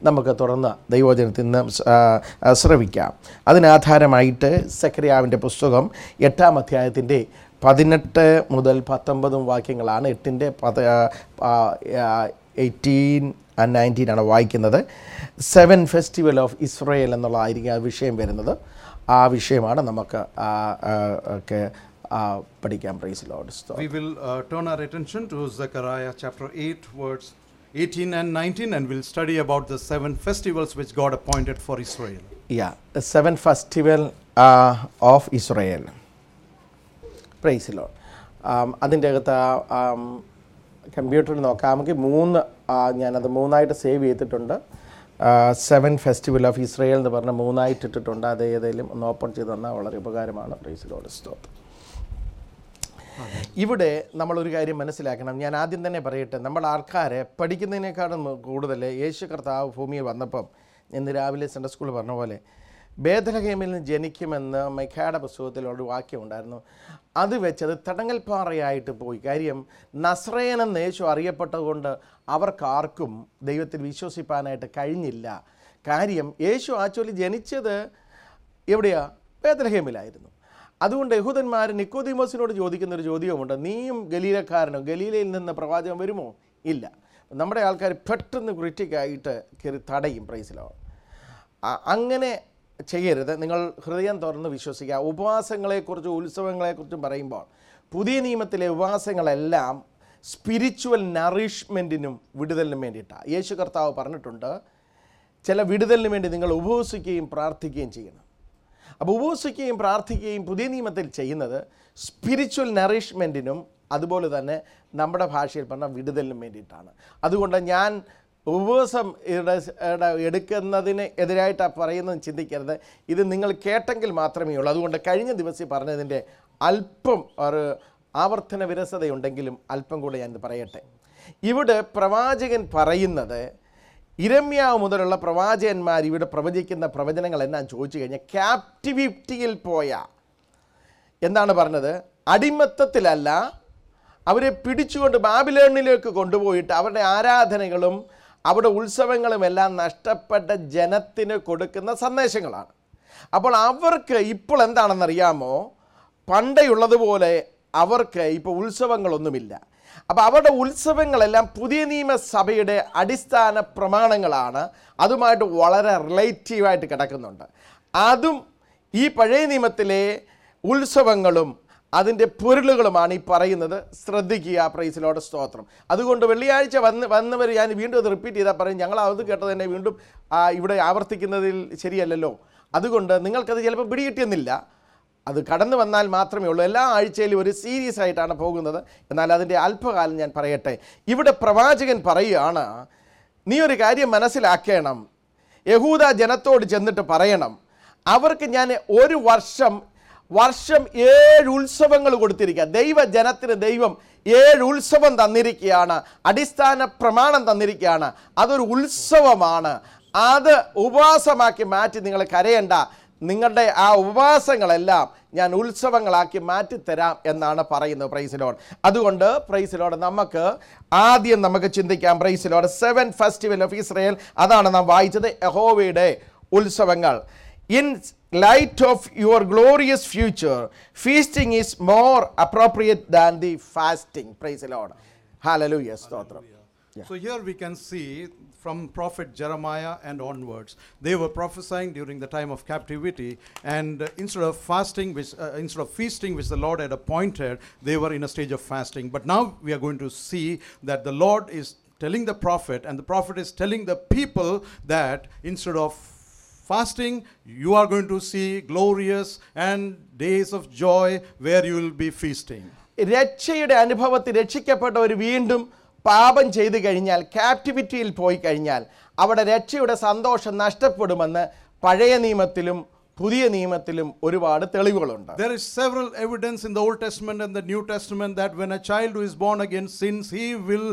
നമുക്ക് തുറന്ന് ദൈവവചനത്തിൽ നിന്ന് സ്- ആ, ആ, ശ്രവിക്കാം അതിനാധാരമായിട്ട് സക്രിയാവിൻ്റെ പുസ്തകം എട്ടാം അധ്യായത്തിൻ്റെ പതിനെട്ട് മുതൽ പത്തൊമ്പതും വാക്യങ്ങളാണ് എട്ടിൻ്റെ പത എയ്റ്റീൻ ആൻഡ് നയൻറ്റീൻ ആണ് വായിക്കുന്നത് സെവൻ ഫെസ്റ്റിവൽ ഓഫ് ഇസ്രയേൽ എന്നുള്ളതായിരിക്കും ആ വിഷയം വരുന്നത് ആ വിഷയമാണ് നമുക്ക് ആ, ആ, ഒക്കെ ആ, പഠിക്കാം praise Lord We will uh, turn our attention to Zechariah chapter 8, words 18 and 19, and we'll study about the seven festivals which God appointed for Israel. യാ seven festival of Israel praise Lord അതിൻ്റെ അകത്ത് കമ്പ്യൂട്ടറിൽ നോക്കാമെങ്കിൽ മൂന്ന് ആ, ഞാനത് മൂന്നായിട്ട് save ചെയ്തിട്ടുണ്ട് seven festival of Israel എന്ന് പറഞ്ഞ മൂന്നായിട്ട് ഇട്ടിട്ടുണ്ട് അത് ഏതെങ്കിലും ഒന്ന് ഓപ്പൺ ചെയ്ത് തന്നാൽ വളരെ ഉപകാരമാണ് പ്രൈസ് ലോഡ് സ്റ്റോപ്പ് ഇവിടെ നമ്മളൊരു കാര്യം മനസ്സിലാക്കണം ഞാൻ ആദ്യം തന്നെ പറയട്ടെ നമ്മൾ ആൾക്കാരെ പഠിക്കുന്നതിനേക്കാളും കൂടുതൽ യേശു കർത്താവ് ഭൂമിയിൽ വന്നപ്പം ഇന്ന് രാവിലെ സെൻട്രൽ സ്കൂളിൽ പറഞ്ഞ പോലെ ബേദലഹേമിൽ നിന്ന് ജനിക്കുമെന്ന് മെഖായുടെ പുസ്തകത്തിൽ ഒരു വാക്യമുണ്ടായിരുന്നു അത് വെച്ചത് തടങ്ങൽപ്പാറയായിട്ട് പോയി കാര്യം നസ്രയൻ എന്ന് യേശു അറിയപ്പെട്ടതുകൊണ്ട് അവർക്കാർക്കും ദൈവത്തിൽ വിശ്വസിപ്പാനായിട്ട് കഴിഞ്ഞില്ല കാര്യം യേശു ആക്ച്വലി ജനിച്ചത് എവിടെയാ ബേദലഹേമിലായിരുന്നു അതുകൊണ്ട് യഹൂദന്മാർ നിക്കോദിമോസിനോട് ചോദിക്കുന്ന ഒരു ചോദ്യവുമുണ്ട് നീയും ഗലീലക്കാരനോ ഗലീലയിൽ നിന്ന് പ്രവാചകൻ വരുമോ ഇല്ല നമ്മുടെ ആൾക്കാർ പെട്ടെന്ന് ക്രിറ്റിക്കായിട്ട് കയറി തടയും പ്രൈസിലോ അങ്ങനെ ചെയ്യരുത് നിങ്ങൾ ഹൃദയം തുറന്ന് വിശ്വസിക്കുക ഉപവാസങ്ങളെക്കുറിച്ചും ഉത്സവങ്ങളെക്കുറിച്ചും പറയുമ്പോൾ പുതിയ നിയമത്തിലെ ഉപവാസങ്ങളെല്ലാം സ്പിരിച്വൽ നറിഷ്മെൻറ്റിനും വിടുതലിനും വേണ്ടിയിട്ടാണ് യേശു കർത്താവ് പറഞ്ഞിട്ടുണ്ട് ചില വിടുതലിന് വേണ്ടി നിങ്ങൾ ഉപവസിക്കുകയും പ്രാർത്ഥിക്കുകയും ചെയ്യണം അപ്പോൾ ഉപവസിക്കുകയും പ്രാർത്ഥിക്കുകയും പുതിയ നിയമത്തിൽ ചെയ്യുന്നത് സ്പിരിച്വൽ നറിഷ്മെൻറ്റിനും അതുപോലെ തന്നെ നമ്മുടെ ഭാഷയിൽ പറഞ്ഞ വിടുതലിനും വേണ്ടിയിട്ടാണ് അതുകൊണ്ട് ഞാൻ ഉപവാസം ഇവിടെ ഇവിടെ എടുക്കുന്നതിന് എതിരായിട്ടാണ് പറയുന്നത് ചിന്തിക്കരുത് ഇത് നിങ്ങൾ കേട്ടെങ്കിൽ മാത്രമേ ഉള്ളൂ അതുകൊണ്ട് കഴിഞ്ഞ ദിവസം പറഞ്ഞതിൻ്റെ അല്പം ഒരു ആവർത്തന വിരസതയുണ്ടെങ്കിലും അല്പം കൂടെ ഞാൻ ഇത് പറയട്ടെ ഇവിടെ പ്രവാചകൻ പറയുന്നത് ഇരമ്യാവ് മുതലുള്ള പ്രവാചകന്മാർ ഇവിടെ പ്രവചിക്കുന്ന പ്രവചനങ്ങൾ എന്നാ ചോദിച്ചു കഴിഞ്ഞാൽ ക്യാപ്റ്റിവിറ്റിയിൽ പോയ എന്താണ് പറഞ്ഞത് അടിമത്തത്തിലല്ല അവരെ പിടിച്ചുകൊണ്ട് ബാബിലോണിലേക്ക് കൊണ്ടുപോയിട്ട് അവരുടെ ആരാധനകളും അവിടെ ഉത്സവങ്ങളും എല്ലാം നഷ്ടപ്പെട്ട ജനത്തിന് കൊടുക്കുന്ന സന്ദേശങ്ങളാണ് അപ്പോൾ അവർക്ക് ഇപ്പോൾ എന്താണെന്നറിയാമോ പണ്ടേയുള്ളതുപോലെ അവർക്ക് ഇപ്പോൾ ഉത്സവങ്ങളൊന്നുമില്ല അപ്പോൾ അവരുടെ ഉത്സവങ്ങളെല്ലാം പുതിയ നിയമസഭയുടെ അടിസ്ഥാന പ്രമാണങ്ങളാണ് അതുമായിട്ട് വളരെ റിലേറ്റീവായിട്ട് കിടക്കുന്നുണ്ട് അതും ഈ പഴയ നിയമത്തിലെ ഉത്സവങ്ങളും അതിൻ്റെ പൊരുളുകളുമാണ് ഈ പറയുന്നത് ശ്രദ്ധിക്കുക പ്രൈസിലോടെ സ്തോത്രം അതുകൊണ്ട് വെള്ളിയാഴ്ച വന്ന് വന്നവർ ഞാൻ വീണ്ടും അത് റിപ്പീറ്റ് ചെയ്താൽ പറയും ഞങ്ങൾ അത് കേട്ടത് തന്നെ വീണ്ടും ആ, ഇവിടെ ആവർത്തിക്കുന്നതിൽ ശരിയല്ലല്ലോ അതുകൊണ്ട് നിങ്ങൾക്കത് ചിലപ്പോൾ പിടികിട്ടിയെന്നില്ല അത് കടന്നു വന്നാൽ മാത്രമേ ഉള്ളൂ എല്ലാ ആഴ്ചയിലും ഒരു സീരീസ് ആയിട്ടാണ് പോകുന്നത് എന്നാൽ അതിൻ്റെ അല്പകാലം ഞാൻ പറയട്ടെ ഇവിടെ പ്രവാചകൻ പറയുകയാണ് നീ ഒരു കാര്യം മനസ്സിലാക്കണം യഹൂദ ജനത്തോട് ചെന്നിട്ട് പറയണം അവർക്ക് ഞാൻ ഒരു വർഷം വർഷം ഏഴ് ഉത്സവങ്ങൾ കൊടുത്തിരിക്കുക ദൈവജനത്തിന് ദൈവം ഏഴ് ഉത്സവം തന്നിരിക്കുകയാണ് അടിസ്ഥാന പ്രമാണം തന്നിരിക്കുകയാണ് അതൊരു ഉത്സവമാണ് അത് ഉപവാസമാക്കി മാറ്റി നിങ്ങൾ കരയണ്ട നിങ്ങളുടെ ആ ഉപവാസങ്ങളെല്ലാം ഞാൻ ഉത്സവങ്ങളാക്കി മാറ്റിത്തരാം എന്നാണ് പറയുന്നത് പ്രൈസിലോട് അതുകൊണ്ട് പ്രൈസിലോട് നമുക്ക് ആദ്യം നമുക്ക് ചിന്തിക്കാം praise the Lord seven festival of Israel അതാണ് നാം വായിച്ചത് യഹോവയുടെ ഉത്സവങ്ങൾ in light of your glorious future feasting is more appropriate than the fasting praise the Lord hallelujah സ്തോത്രം So here we can see from prophet Jeremiah and onwards, they were prophesying during the time of captivity, and uh, instead of fasting, which uh, instead of feasting, which the Lord had appointed, they were in a stage of fasting. But now we are going to see that the Lord is telling the prophet, and the prophet is telling the people that instead of fasting, you are going to see glorious and days of joy where you will be feasting. രക്ഷയുടെ അനുഭവത്തിൽ രക്ഷിക്കപ്പെട്ടവർ വീണ്ടും പാപം ചെയ്തു കഴിഞ്ഞാൽ ക്യാപ്റ്റിവിറ്റിയിൽ പോയി കഴിഞ്ഞാൽ അവിടെ രക്ഷയുടെ സന്തോഷം നഷ്ടപ്പെടുമെന്ന് പഴയ നിയമത്തിലും പുതിയ നിയമത്തിലും ഒരുപാട് തെളിവുകളുണ്ട് There is several evidence in the Old Testament and the New Testament that when a child who is born again sins, he will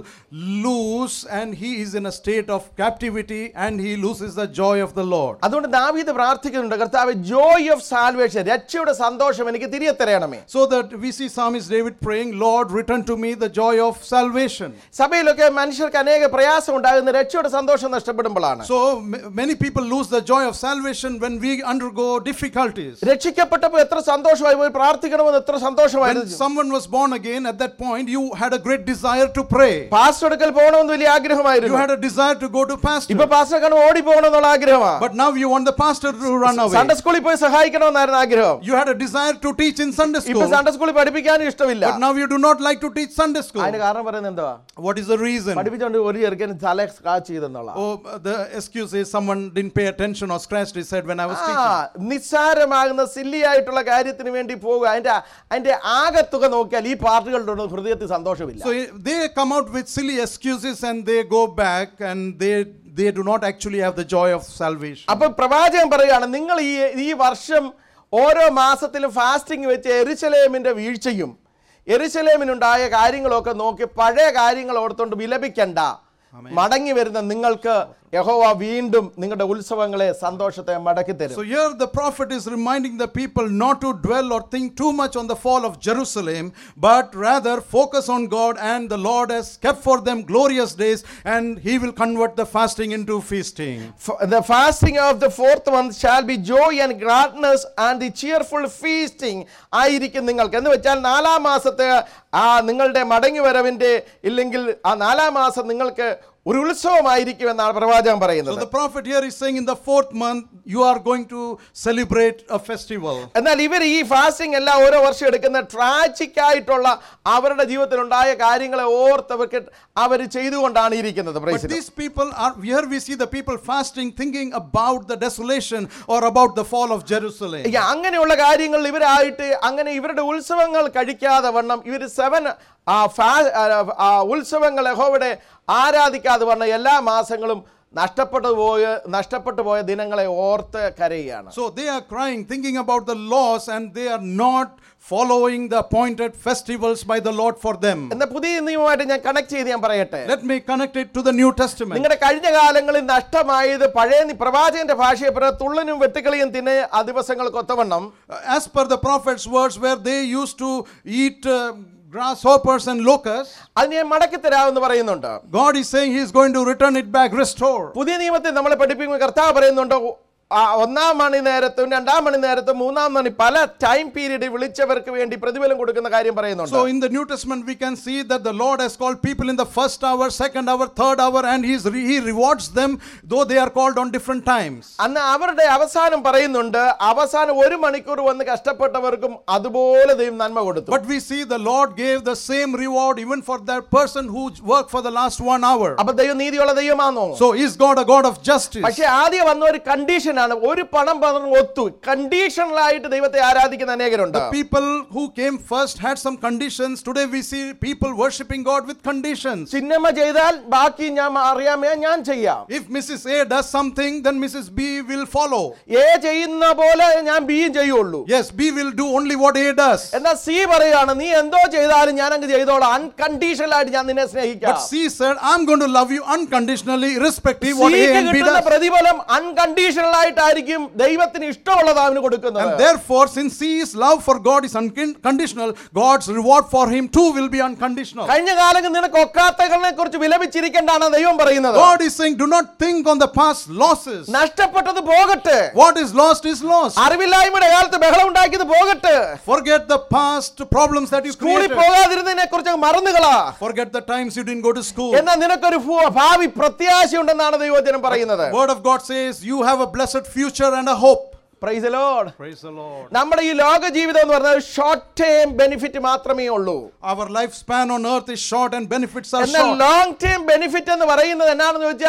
lose and he is in a state of captivity and he loses the joy of the Lord. അതുകൊണ്ട് ദാവീദ് പ്രാർത്ഥിക്കുന്നുണ്ട് കർത്താവ് joy of salvation രക്ഷയുടെ സന്തോഷം എനിക്ക് തിരികെ തരണമേ So that we see Psalmist David praying, Lord, return to me the joy of salvation. സഭയിലൊക്കെ മനുഷ്യർക്ക് അനേക പ്രയാസം ഉണ്ടാകുന്ന രക്ഷയുടെ സന്തോഷം നഷ്ടപ്പെടുമ്പോഴാണ് So ma- many people lose the joy of salvation when we undergo difficulties. രക്ഷിക്കപ്പെട്ടപ്പോൾ എത്ര സന്തോഷമായി പോയി പ്രാർത്ഥിക്കണമെന്ന് എത്ര When സന്തോഷമായിരുന്നു someone was born again, at that point, you had a great desire to pray. Pastor എടുക്കൽ പോകണമെന്ന് വലിയ You ആഗ്രഹമായിരുന്നു had a desire to go to ഇപ്പൊ pastor. പാസ്റ്റർ കാണും ഓടി പോകണമെന്നുള്ള ആഗ്രഹമാണ് But now you want the pastor to run away. Sunday സ്കൂളിൽ പോയി സഹായിക്കണമെന്നായിരുന്നു ആഗ്രഹം You had a desire to teach in Sunday ഇപ്പൊ school. സൺഡേ സ്കൂളിൽ പഠിപ്പിക്കാനും ഇഷ്ടമില്ല But now you do not like to teach Sunday school. അതിന് കാരണം പറയുന്നത് എന്തുവാ What is the reason? പഠിപ്പിച്ചോണ്ട് ഒരു ചെറുക്കൻ തല സ്ക്രാച്ച് ചെയ്തെന്നുള്ള Oh, the excuse is someone didn't pay attention or scratched his head when I was ആ teaching. നിസ്സാരമാകുന്ന സില്ലി ആയിട്ടുള്ള കാര്യത്തിന് വേണ്ടി പോകുക അതിന്റെ അതിന്റെ ആകത്തുക നോക്കിയാൽ ഈ പാർട്ടികളുടെ ഒന്നും ഹൃദയത്തിൽ സന്തോഷമില്ല So eh, they come out with silly excuses and they go back and they they do not actually have the joy of salvation. അപ്പൊ പ്രവാചകൻ പറയുകയാണ് നിങ്ങൾ ഈ ഈ വർഷം ഓരോ മാസത്തിലും ഫാസ്റ്റിംഗ് വെച്ച് എരുസലേമിന്റെ വീഴ്ചയും എരുസലേമിനുണ്ടായ കാര്യങ്ങളൊക്കെ നോക്കി പഴയ കാര്യങ്ങൾ ഓർത്തുകൊണ്ട് വിലപിക്കണ്ട മടങ്ങി വരുന്ന നിങ്ങൾക്ക് യഹോവ വീണ്ടും നിങ്ങളുടെ ഉത്സവങ്ങളെ സന്തോഷത്തെ മടക്കി തരും So here the prophet is reminding the people not to dwell or think too much on the fall of Jerusalem, but rather focus on God and the Lord has kept for them glorious days and he will convert the fasting into feasting. F- The fasting of the fourth month shall be joy and gladness and the cheerful feasting ആയിരിക്കും നിങ്ങൾക്ക് എന്ന് വെച്ചാൽ നാലാം മാസത്തെ ആ നിങ്ങളുടെ മടങ്ങി വരവിൻ്റെ ഇല്ലെങ്കിൽ ആ നാലാം മാസം നിങ്ങൾക്ക് ഒരു ഉത്സവമായിരിക്കും എന്നാണ് പ്രവാചകൻ So പറയുന്നത് the prophet here is saying in the fourth month you are going to celebrate a festival. എന്നാൽ ഇവർ ഈ ഫാസ്റ്റിംഗ് എല്ലാം ഓരോ വർഷം എടുക്കുന്ന ട്രാജിക് ആയിട്ടുള്ള അവരുടെ ജീവിതത്തിൽ ഉണ്ടായ കാര്യങ്ങളെ ഓർത്തവർക്ക് അവർ ചെയ്തുകൊണ്ടാണ് ഇരിക്കുന്നത് Praise But the Lord. these people are here we see the people fasting thinking about the desolation or about the fall of Jerusalem. ഈ അങ്ങനെയുള്ള കാര്യങ്ങൾ ഇവരായിട്ട് അങ്ങനെ ഇവരുടെ ഉത്സവങ്ങൾ കഴിക്കാതെ വണ്ണം ഇവർ സെവൻ ആ ഫാ ആ, ആ, ഉത്സവങ്ങൾ യഹോവയുടെ ആരാധിക്കാതെ വണ്ണം എല്ലാ മാസങ്ങളും നഷ്ടപ്പെട്ടു പോയ നഷ്ടപ്പെട്ടു പോയ ദിനങ്ങളെ ഓർത്ത് കരയുകയാണ് So they are crying, thinking about the loss, and they are not following the appointed festivals by the Lord for them. എന്ന പുതിയ നിയമമായിട്ട് ഞാൻ കണക്ട് ചെയ്ത് ഞാൻ പറയട്ടെ Let me connect it to the New Testament. നിങ്ങളുടെ കഴിഞ്ഞ കാലങ്ങളിൽ നഷ്ടമായത് പഴയ നി- പ്രവാചകന്റെ ഭാഷയെ പറയാം തുള്ളനും വെട്ടുക്കളിയും തിന്നെ ആ ദിവസങ്ങൾക്ക് ഒത്തവണ്ണം Uh, As per the prophet's words, where they used to eat uh, grasshoppers and locusts, അതിന് ഞാൻ മടക്കി തരാമെന്ന് പറയുന്നുണ്ട് God is saying He is going to return it back, restore. പുതിയ നിയമത്തിൽ നമ്മളെ പഠിപ്പിക്കുമ്പോൾ കർത്താവ് പറയുന്നുണ്ട് ആ ഒന്നാം മണി നേരത്തും രണ്ടാം മണി നേരത്തും മൂന്നാം മണി പല ടൈം പീരീഡ് വിളിച്ചവർക്ക് വേണ്ടി പ്രതിഫലം കൊടുക്കുന്ന കാര്യം പറയുന്നുണ്ട് So in the New Testament, we can see that the Lord has called people in the first hour, second hour, third hour, and He's re- He rewards them, though they are called on different times. അന്ന് അവരുടെ അവസാനം പറയുന്നുണ്ട് അവസാനം ഒരു മണിക്കൂർ വന്ന് കഷ്ടപ്പെട്ടവർക്കും അതുപോലെ ദൈവം നന്മ കൊടുത്തു But we see the Lord gave the same reward even for that person who worked for the last one hour. അപ്പൊ ദൈവം നീതിയുള്ള ദൈവമാണോ So is God a God of justice? പക്ഷെ ആദ്യം വന്ന ഒരു കണ്ടീഷനാണ് ഒരു പണം പണം ഒത്തു കണ്ടീഷണലായിട്ട് ദൈവത്തെ ആരാധിക്കുന്ന അനേകരുണ്ട് The people who came first had some conditions. Today we see people worshipping God with conditions. Chinnamma ചെയ്താൽ ബാക്കി ഞാൻ അറിയാമേ ഞാൻ ചെയ്യാം If Mrs. A does something, then Mrs. B will follow. A ചെയ്യുന്ന പോലെ ഞാൻ ബിയും ചെയ്യുള്ളൂ Yes, B will do only what A does. എന്നാൽ സി പറയാണ് നീ എന്തോ ചെയ്താലും ഞാൻ അങ്ങ് ചെയ്തോളാം അൺകണ്ടീഷണൽ ആയിട്ട് ഞാൻ നിന്നെ സ്നേഹിക്കാം But C said, I'm going to love you unconditionally, irrespective what A സിക്ക് and B കിട്ടുന്ന does. പ്രതിഫലം അൺകണ്ടീഷണൽ ആയിട്ടായിരിക്കും ദൈവത്തിന് ഇഷ്ടമുള്ളത് അവന് കൊടുക്കുന്നത് And therefore, since C's love for God is unconditional, God's reward for him too will be unconditional. കഴിഞ്ഞ കാലങ്ങളിൽ നിനക്ക് ഒക്കാത്തകളെ കുറിച്ച് വിലപിച്ചിരിക്കേണ്ടാണ് ദൈവം പറയുന്നത് God is saying, do not think on the past losses. നഷ്ടപ്പെട്ടത് പോകട്ടെ What is lost is lost. അറിവില്ലായ്മയുടെ കാലത്ത് ബഹളം ഉണ്ടാക്കിയത് പോകട്ടെ Forget the past problems that you സ്കൂളിൽ created. പോകാതിരുന്നതിനെ കുറിച്ച് മറന്നുകളാ Forget the times you didn't go to school. എന്നാൽ നിനക്കൊരു ഭൂ- ഭാവി പ്രത്യാശയുണ്ടെന്നാണ് ദൈവജനം പറയുന്നത് Word of God says you have a blessed future and a hope. Praise Lord Praise the Lord. നമ്മുടെ ഈ ലോക ജീവിതം എന്ന് പറഞ്ഞാൽ ഷോർട്ട് ടേം ബെനിഫിറ്റ് മാത്രമേ ഉള്ളൂ Our lifespan on earth is short and benefits are എന്നാൽ short. ലോങ് ടേം ബെനിഫിറ്റ് എന്ന് പറയുന്നത് എന്നാണെന്ന് ചോദിച്ചാൽ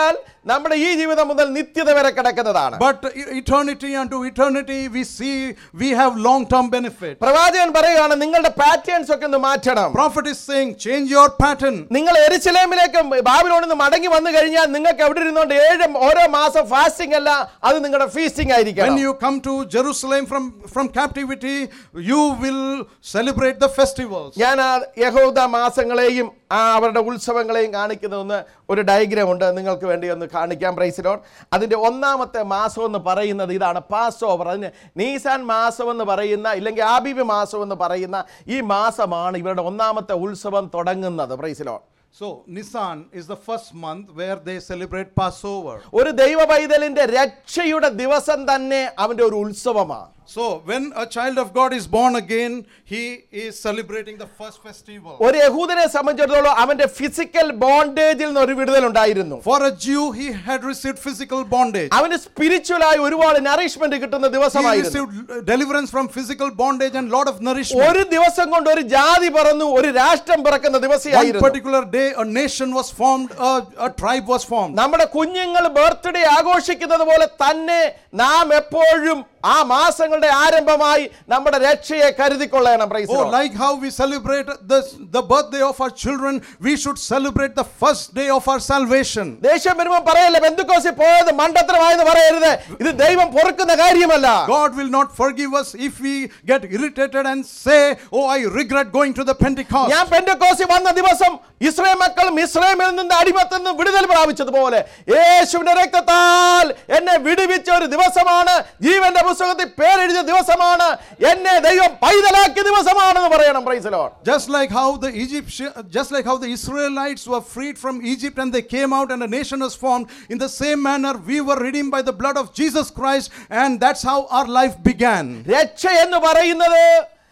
നമ്മുടെ ഈ ജീവിതം മുതൽ നിത്യത വരെ കിടക്കുന്നതാണ് But e- eternity unto eternity, we see we have long term benefit. പ്രവാചകൻ പറയുകയാണ് നിങ്ങളുടെ പാറ്റേൺസ് ഒക്കെ ഒന്ന് മാറ്റണം Prophet is saying, change your pattern. നിങ്ങൾ എരിശിലേമിലേക്ക് ബാബിലോണിൽ നിന്ന് മടങ്ങി വന്നു കഴിഞ്ഞാൽ നിങ്ങൾക്ക് എവിടെ ഇരുന്നുകൊണ്ട് ഏഴ് ഓരോ മാസം ഫാസ്റ്റിംഗ് അല്ല അത് നിങ്ങളുടെ ഫീസ്റ്റിംഗ് When ആയിരിക്കണം you come to Jerusalem from, from captivity, you will celebrate the festivals. ഞാൻ ആ യഹൂദ മാസങ്ങളെയും ആ അവരുടെ ഉത്സവങ്ങളെയും കാണിക്കുന്ന ഒന്ന് ഒരു ഡയഗ്രാം ഉണ്ട് നിങ്ങൾക്ക് വേണ്ടി ഒന്ന് കാണിക്കാം പ്രൈസിലോൺ അതിൻ്റെ ഒന്നാമത്തെ മാസം എന്ന് പറയുന്നത് ഇതാണ് പാസ് ഓവർ അതിന് നീസാൻ മാസം എന്ന് പറയുന്ന ഇല്ലെങ്കിൽ ആബിബ് മാസം എന്ന് പറയുന്ന ഈ മാസമാണ് ഇവരുടെ ഒന്നാമത്തെ ഉത്സവം തുടങ്ങുന്നത് പ്രൈസിലോൺ So, Nisan is the first month where they celebrate Passover. ഒരു ദൈവ പൈതലിന്റെ രക്ഷയുടെ ദിവസം തന്നെ അവന്റെ ഒരു ഉത്സവമാണ് So, when a child of God is born again, he is celebrating the first festival. ഒരു യഹൂദനെ സംബന്ധിച്ചിടത്തോളം അവന്റെ ഫിസിക്കൽ ബോണ്ടേജിൽ നിന്ന് ഒരു വിടുതൽ ഉണ്ടായിരുന്നു For a Jew, he had received physical bondage. അവന് സ്പിരിച്വലായി ഒരുപാട് നറിഷ്മെന്റ് കിട്ടുന്ന He ദിവസമായിരുന്നു received deliverance from physical bondage and lot of nourishment. ഒരു ദിവസം കൊണ്ട് ഒരു ജാതി പറന്നു ഒരു രാഷ്ട്രം പിറക്കുന്ന One ദിവസമായിരുന്നു particular day, a nation was formed, a, a tribe was formed. നമ്മുടെ കുഞ്ഞുങ്ങൾ ബർത്ത്ഡേ ആഘോഷിക്കുന്നത് പോലെ തന്നെ നാം എപ്പോഴും ആ മാസങ്ങളുടെ ആരംഭമായി നമ്മുടെ രക്ഷയെ കരുതിക്കൊള്ളണം praise Oh, like how we celebrate the, the birthday of our children, we should celebrate the first day of our salvation. ദേഷ്യം വരുമ്പോൾ പറയല്ലേ ബന്ധുക്കോസി പോയത് മണ്ടത്തരമായെന്ന് പറയരുത് ഇത് ദൈവം പൊറുക്കുന്ന കാര്യമല്ല God will not forgive us if we get irritated and say, Oh, I regret going to the Pentecost. ഞാൻ പെന്തക്കോസി വന്ന ദിവസം ഇസ്രായേൽ മക്കളും ഇസ്രായേലിൽ നിന്ന് അടിമത്തിൽ നിന്ന് വിടുതൽ പ്രാപിച്ചതുപോലെ യേശുവിന്റെ രക്തത്താൽ എന്നെ വിടുവിച്ച ഒരു ദിവസമാണ് ജീവന്റെ പുസ്തകത്തിൽ പേരെഴുതിയ ദിവസമാണ് എന്നെ ദൈവം പൈതലാക്കിയ ദിവസമാണെന്ന് പറയണം പ്രൈസലോൺ Just like how the Egyptian, just like how the Israelites were freed from Egypt and they came out and a nation was formed, in the same manner we were redeemed by the blood of Jesus Christ, and that's how our life began. രക്ഷ എന്ന് പറയുന്നത്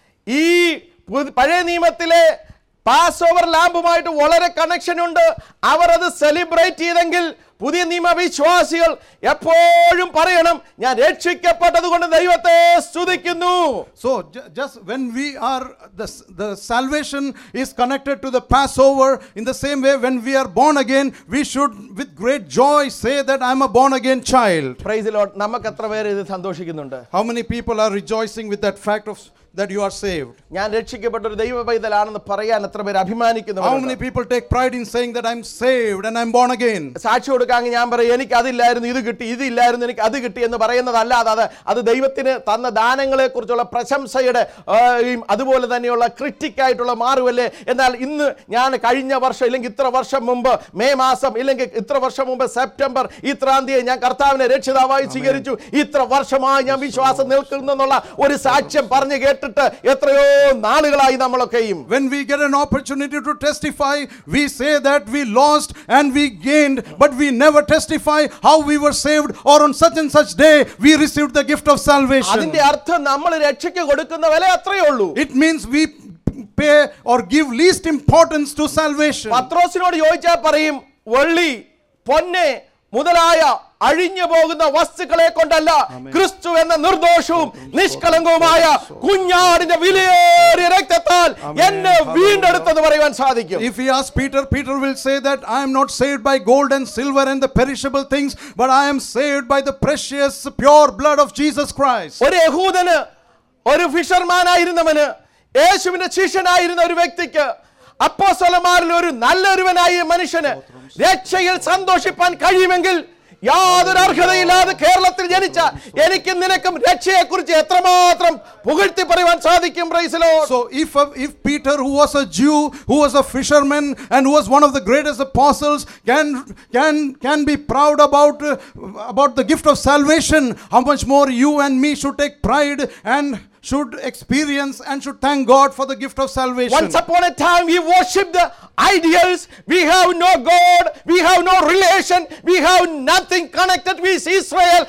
ഈ പുത്- പഴയ നിയമത്തിലെ pass over ലാമ്പുമായിട്ട് വളരെ connection ഉണ്ട് അവർ അത് celebrate ചെയ്തെങ്കിൽ പുതിയ നിയമ വിശ്വാസികൾ എപ്പോഴും പറയണം ഞാൻ രക്ഷിക്കപ്പെട്ടത് കൊണ്ട് ദൈവത്തെ സ്തുതിക്കുന്നു So, ju- just when we are, the, s- the salvation is connected to the Passover, in the same way, when we are born again, we should, with great joy, say that I'm a born again child. Praise Lord നമുക്ക് എത്ര പേര് ഇത് സന്തോഷിക്കുന്നുണ്ട് How many people are rejoicing with that fact of that you are saved? ഞാൻ രക്ഷിക്കപ്പെട്ട ഒരു ദൈവ പൈതലാണെന്ന് പറയാൻ എത്ര പേര് How many അഭിമാനിക്കുന്നു people take pride in saying that I'm saved and I'm born again? സാക്ഷി കൊടുക്കാമെങ്കിൽ ഞാൻ പറയും എനിക്ക് അതില്ലായിരുന്നു ഇത് കിട്ടി ഇതില്ലായിരുന്നു എനിക്ക് അത് കിട്ടി എന്ന് പറയുന്നതല്ലാതെ അത് അത് ദൈവത്തിന് തന്ന ദാനങ്ങളെ കുറിച്ചുള്ള പ്രശംസയുടെ ആ, യും അതുപോലെ തന്നെയുള്ള ക്രിറ്റിക് ആയിട്ടുള്ള മാറുമല്ലേ എന്നാൽ ഇന്ന് ഞാൻ കഴിഞ്ഞ വർഷം ഇല്ലെങ്കിൽ ഇത്ര വർഷം മുമ്പ് മെയ് മാസം ഇല്ലെങ്കിൽ ഇത്ര വർഷം മുമ്പ് സെപ്റ്റംബർ ഇത്രാം തീയതി ഞാൻ കർത്താവിനെ രക്ഷിതാവായി സ്വീകരിച്ചു ഇത്ര വർഷമായി ഞാൻ വിശ്വാസം നിൽക്കുന്നു എന്നുള്ള ഒരു സാക്ഷ്യം പറഞ്ഞു കേട്ടിട്ട് എത്രയോ നാളുകളായി നമ്മളൊക്കെയും When we get an opportunity to testify, we say that we lost and we gained, but we never testify how we were saved or on such and such day we received the gift of salvation. അതിന്റെ അർത്ഥം നമ്മൾ രക്ഷയ്ക്ക് കൊടുക്കുന്ന വില അത്രയേ ഉള്ളൂ It means we pay or give least importance to salvation. പത്രോസിനോട് ചോദിച്ചാൽ പറയും വെള്ളി പൊന്നെ മുതലായ അഴിഞ്ഞു പോകുന്ന വസ്തുക്കളെ കൊണ്ടല്ല ക്രിസ്തു എന്ന നിർദോഷവും നിഷ്കളങ്കവുമായ കുഞ്ഞാടിന്റെ വിലയേറിയ രക്തത്താൽ എന്നെ വീണ്ടെടുത്തെന്ന് പറയുവാൻ സാധിക്കും If we ask Peter, Peter will say that I am not saved by gold and silver and the perishable things, but I am saved by the precious, pure blood of Jesus Christ. ഒരു യഹൂദന് ഒരു ഫിഷർമാനായിരുന്നവന് യേശുവിന്റെ ശിഷ്യനായിരുന്ന ഒരു വ്യക്തിക്ക് അപ്പോസ്തലന്മാരിൽ ഒരു നല്ലൊരുവനായ മനുഷ്യന് രക്ഷയിൽ സന്തോഷിപ്പാൻ കഴിയുമെങ്കിൽ യാതൊരു അർഹതയില്ലാതെ കേരളത്തിൽ ജനിച്ച എനിക്കും നിനക്കും രക്ഷയെക്കുറിച്ച് എത്രമാത്രം പുകഴ്ത്തി പറയുവാൻ സാധിക്കും പ്രൈസിലോ So if, if Peter, who was a Jew, who was a fisherman, and who was one of the greatest apostles, can, can, can be proud about, uh, about the gift of salvation, how much more you and me should take pride and should experience and should thank God for the gift of salvation. Once upon a time, we worship the ideals. We have no God. We have no relation. We have nothing connected with Israel. But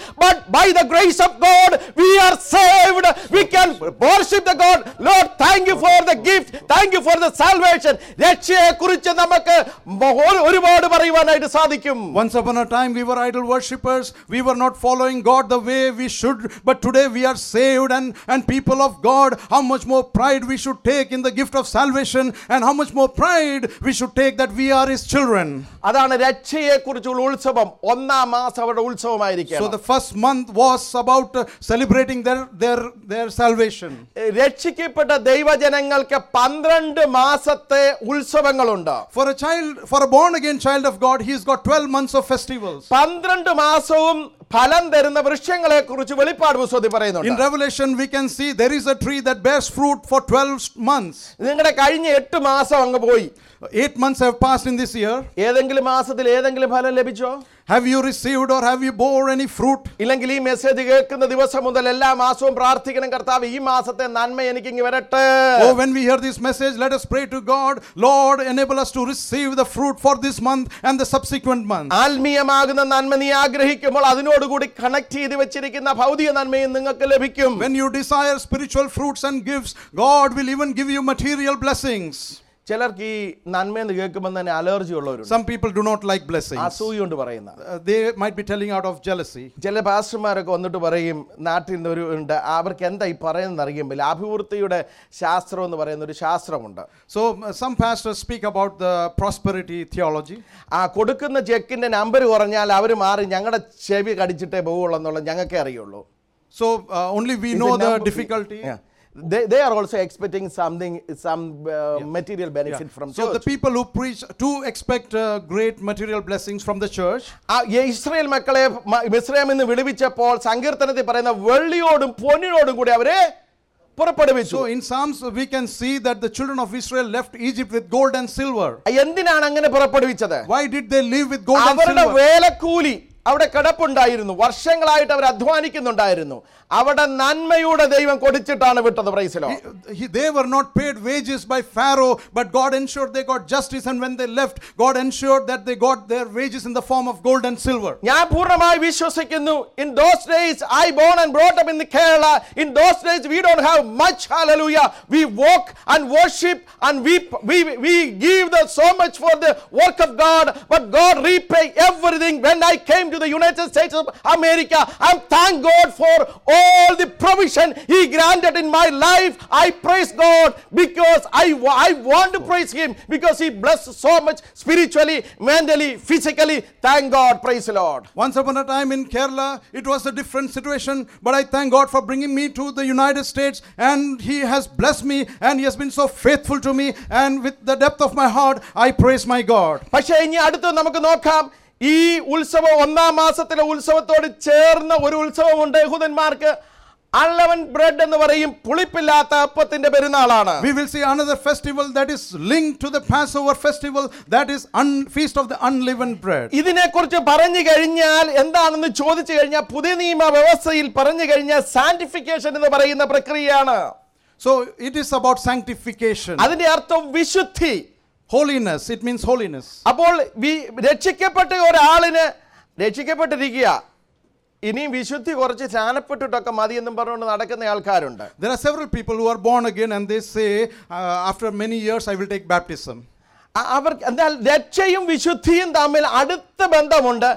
by the grace of God, we are saved. We can worship the God. Lord, thank you for the gift. Thank you for the salvation. രക്ഷയെ കുറിച്ച് നമുക്ക് മ- ഒരു- ഒരുപാട് പറയുവാനായിട്ട് സാധിക്കും Once upon a time, we were idol worshippers. We were not following God the way we should. But today, we are saved and, and people of God. How much more pride we should take in the gift of salvation, and how much more pride we should take that we are His children. അതാണ് രക്ഷയെ കുറിച്ചുള്ള ഉത്സവം ഒന്നാം മാസം അവരുടെ So, ഉത്സവമായിരിക്കും the first month was about uh, celebrating their, their, their salvation. രക്ഷിക്കപ്പെട്ട ദൈവജനങ്ങൾക്ക് പന്ത്രണ്ട് മാസത്തെ ഉത്സവങ്ങളുണ്ട് For a child, for a born again child of God, he's got 12 months of festivals. പന്ത്രണ്ട് മാസവും ഫലം തരുന്ന വൃക്ഷങ്ങളെ കുറിച്ച് വെളിപ്പാട് പുസ്തകത്തിൽ In പറയുന്നുണ്ട് Revelation, we can see there is a tree that bears fruit for 12 months. നിങ്ങളുടെ കഴിഞ്ഞ എട്ട് മാസം അങ്ങ് പോയി Eight months have passed in this year. ഏതെങ്കിലും മാസത്തിൽ ഏതെങ്കിലും ഫലം ലഭിച്ചോ Have you received or have you bore any fruit? ഇല്ലെങ്കിൽ ഈ മെസ്സേജ് കേൾക്കുന്ന ദിവസം മുതൽ എല്ലാ മാസവും പ്രാർത്ഥിക്കണം കർത്താവ് ഈ മാസത്തെ നന്മ എനിക്ക് ഇങ്ങ് വരട്ടെ Oh, when we hear this message, let us pray to God. Lord, enable us to receive the fruit for this month and the subsequent month. ആത്മീയമാകുന്ന നന്മ നീ ആഗ്രഹിക്കുമ്പോൾ അതിനോടുകൂടി കണക്ട് ചെയ്ത് വെച്ചിരിക്കുന്ന ഭൗതിക നന്മയും നിങ്ങൾക്ക് ലഭിക്കും When you desire spiritual fruits and gifts, God will even give you material blessings. ചിലർക്ക് ഈ നന്മയെന്ന് കേൾക്കുമ്പോൾ തന്നെ അലർജി ഉള്ളവരുണ്ട് Some people do not like blessings. അസൂയ കൊണ്ട് പറയുന്ന Uh, they might be telling out of jealousy. ചില പാസ്റ്റർമാരൊക്കെ വന്നിട്ട് പറയും നാട്ടിൽ നിന്ന് ഒരു ഉണ്ട് അവർക്ക് എന്താ ഈ പറയുന്നത് അറിയുമ്പോൾ അഭിവൃദ്ധിയുടെ ശാസ്ത്രം എന്ന് പറയുന്ന ഒരു ശാസ്ത്രമുണ്ട് So, uh, some pastors speak about the prosperity theology. ആ കൊടുക്കുന്ന ചെക്കിന്റെ നമ്പർ കുറഞ്ഞാൽ അവർ മാറി ഞങ്ങളുടെ ചെവി കടിച്ചിട്ടേ പോവുള്ളൂ എന്നുള്ളത് ഞങ്ങൾക്കേ അറിയുള്ളൂ So, uh, only we It's know a the number- difficulty. Yeah. They, they are also expecting something, some uh, material benefit from So, the church. people who preach do expect uh, great material blessings from the church. ആ ഈ Israel മക്കളെ മ- മിസ്രൈമിൽ നിന്ന് വിടുവിച്ചപ്പോൾ സങ്കീർത്തനത്തിൽ പറയുന്ന വെള്ളിയോടും പൊന്നിനോടും കൂടി അവരെ പുറപ്പെടുവിച്ചു So in Psalms we can see that the children of Israel left Egypt with gold and silver. എന്തിനാണ് അങ്ങനെ പുറപ്പെടുവിച്ചത് Why did they live with gold and അവരുടെ silver? വേലക്കൂലി അവിടെ കിടപ്പുണ്ടായിരുന്നു വർഷങ്ങളായിട്ട് അവർ അധ്വാനിക്കുന്നുണ്ടായിരുന്നു അവിടെ നന്മയുടെ ദൈവം കൊടുത്തിട്ടാണ് വിട്ടത് പ്രൈസിലോ He- he- they were not paid wages by Pharaoh, but God ensured they got justice. And when they left, God ensured that they got their wages in the form of gold and silver. ഞാൻ പൂർണ്ണമായി വിശ്വസിക്കുന്നു in those days I born and brought up in Kerala in those days we don't have much hallelujah we walk and worship and we we we give the so much for the work of God but God repay everything when I came to the United States of America I thank God for all the provision he granted in my life i praise god because i wa- i want to praise him because he blessed so much spiritually mentally physically thank god praise the lord Once upon a time in Kerala, it was a different situation, but I thank God for bringing me to the United States, and He has blessed me, and He has been so faithful to me, and with the depth of my heart, I praise my God. പക്ഷേ ഇനി അടുത്ത് നമുക്ക് നോക്കാം ഈ ഉത്സവം ഒന്നാം മാസത്തിലെ ഉത്സവത്തോട് ചേർന്ന ഒരു ഉത്സവമുണ്ട് യഹൂദന്മാർക്ക് അൺലവൻ ബ്രെഡ് എന്ന് പറയും പുളിപ്പില്ലാത്ത അപ്പത്തിന്റെ പെരുന്നാളാണ് We will see another festival that is linked to the Passover festival, that is un- Feast of the Unleavened Bread. ഇതിനെക്കുറിച്ച് പറഞ്ഞു കഴിഞ്ഞാൽ എന്താണെന്ന് ചോദിച്ചു കഴിഞ്ഞാൽ പുതിയ നിയമ വ്യവസ്ഥയിൽ പറഞ്ഞു കഴിഞ്ഞാൽ സാന്റിഫിക്കേഷൻ എന്ന് പറയുന്ന പ്രക്രിയയാണ് So it is about sanctification. അതിന്റെ അർത്ഥം വിശുദ്ധി Holiness, it means holiness. അപ്പോൾ വി- രക്ഷിക്കപ്പെട്ട ഒരാളിന് രക്ഷിക്കപ്പെട്ടിരിക്കുക ഇനിയും വിശുദ്ധി കുറച്ച് സ്നാനപ്പെട്ടിട്ടൊക്കെ മതി എന്നും പറഞ്ഞുകൊണ്ട് നടക്കുന്ന ആൾക്കാരുണ്ട് There are several people who are born again and they say, uh, after many years, I will take baptism. അ- അവർക്ക് എന്നാൽ രക്ഷയും വിശുദ്ധിയും തമ്മിൽ അടുത്ത ബന്ധമുണ്ട്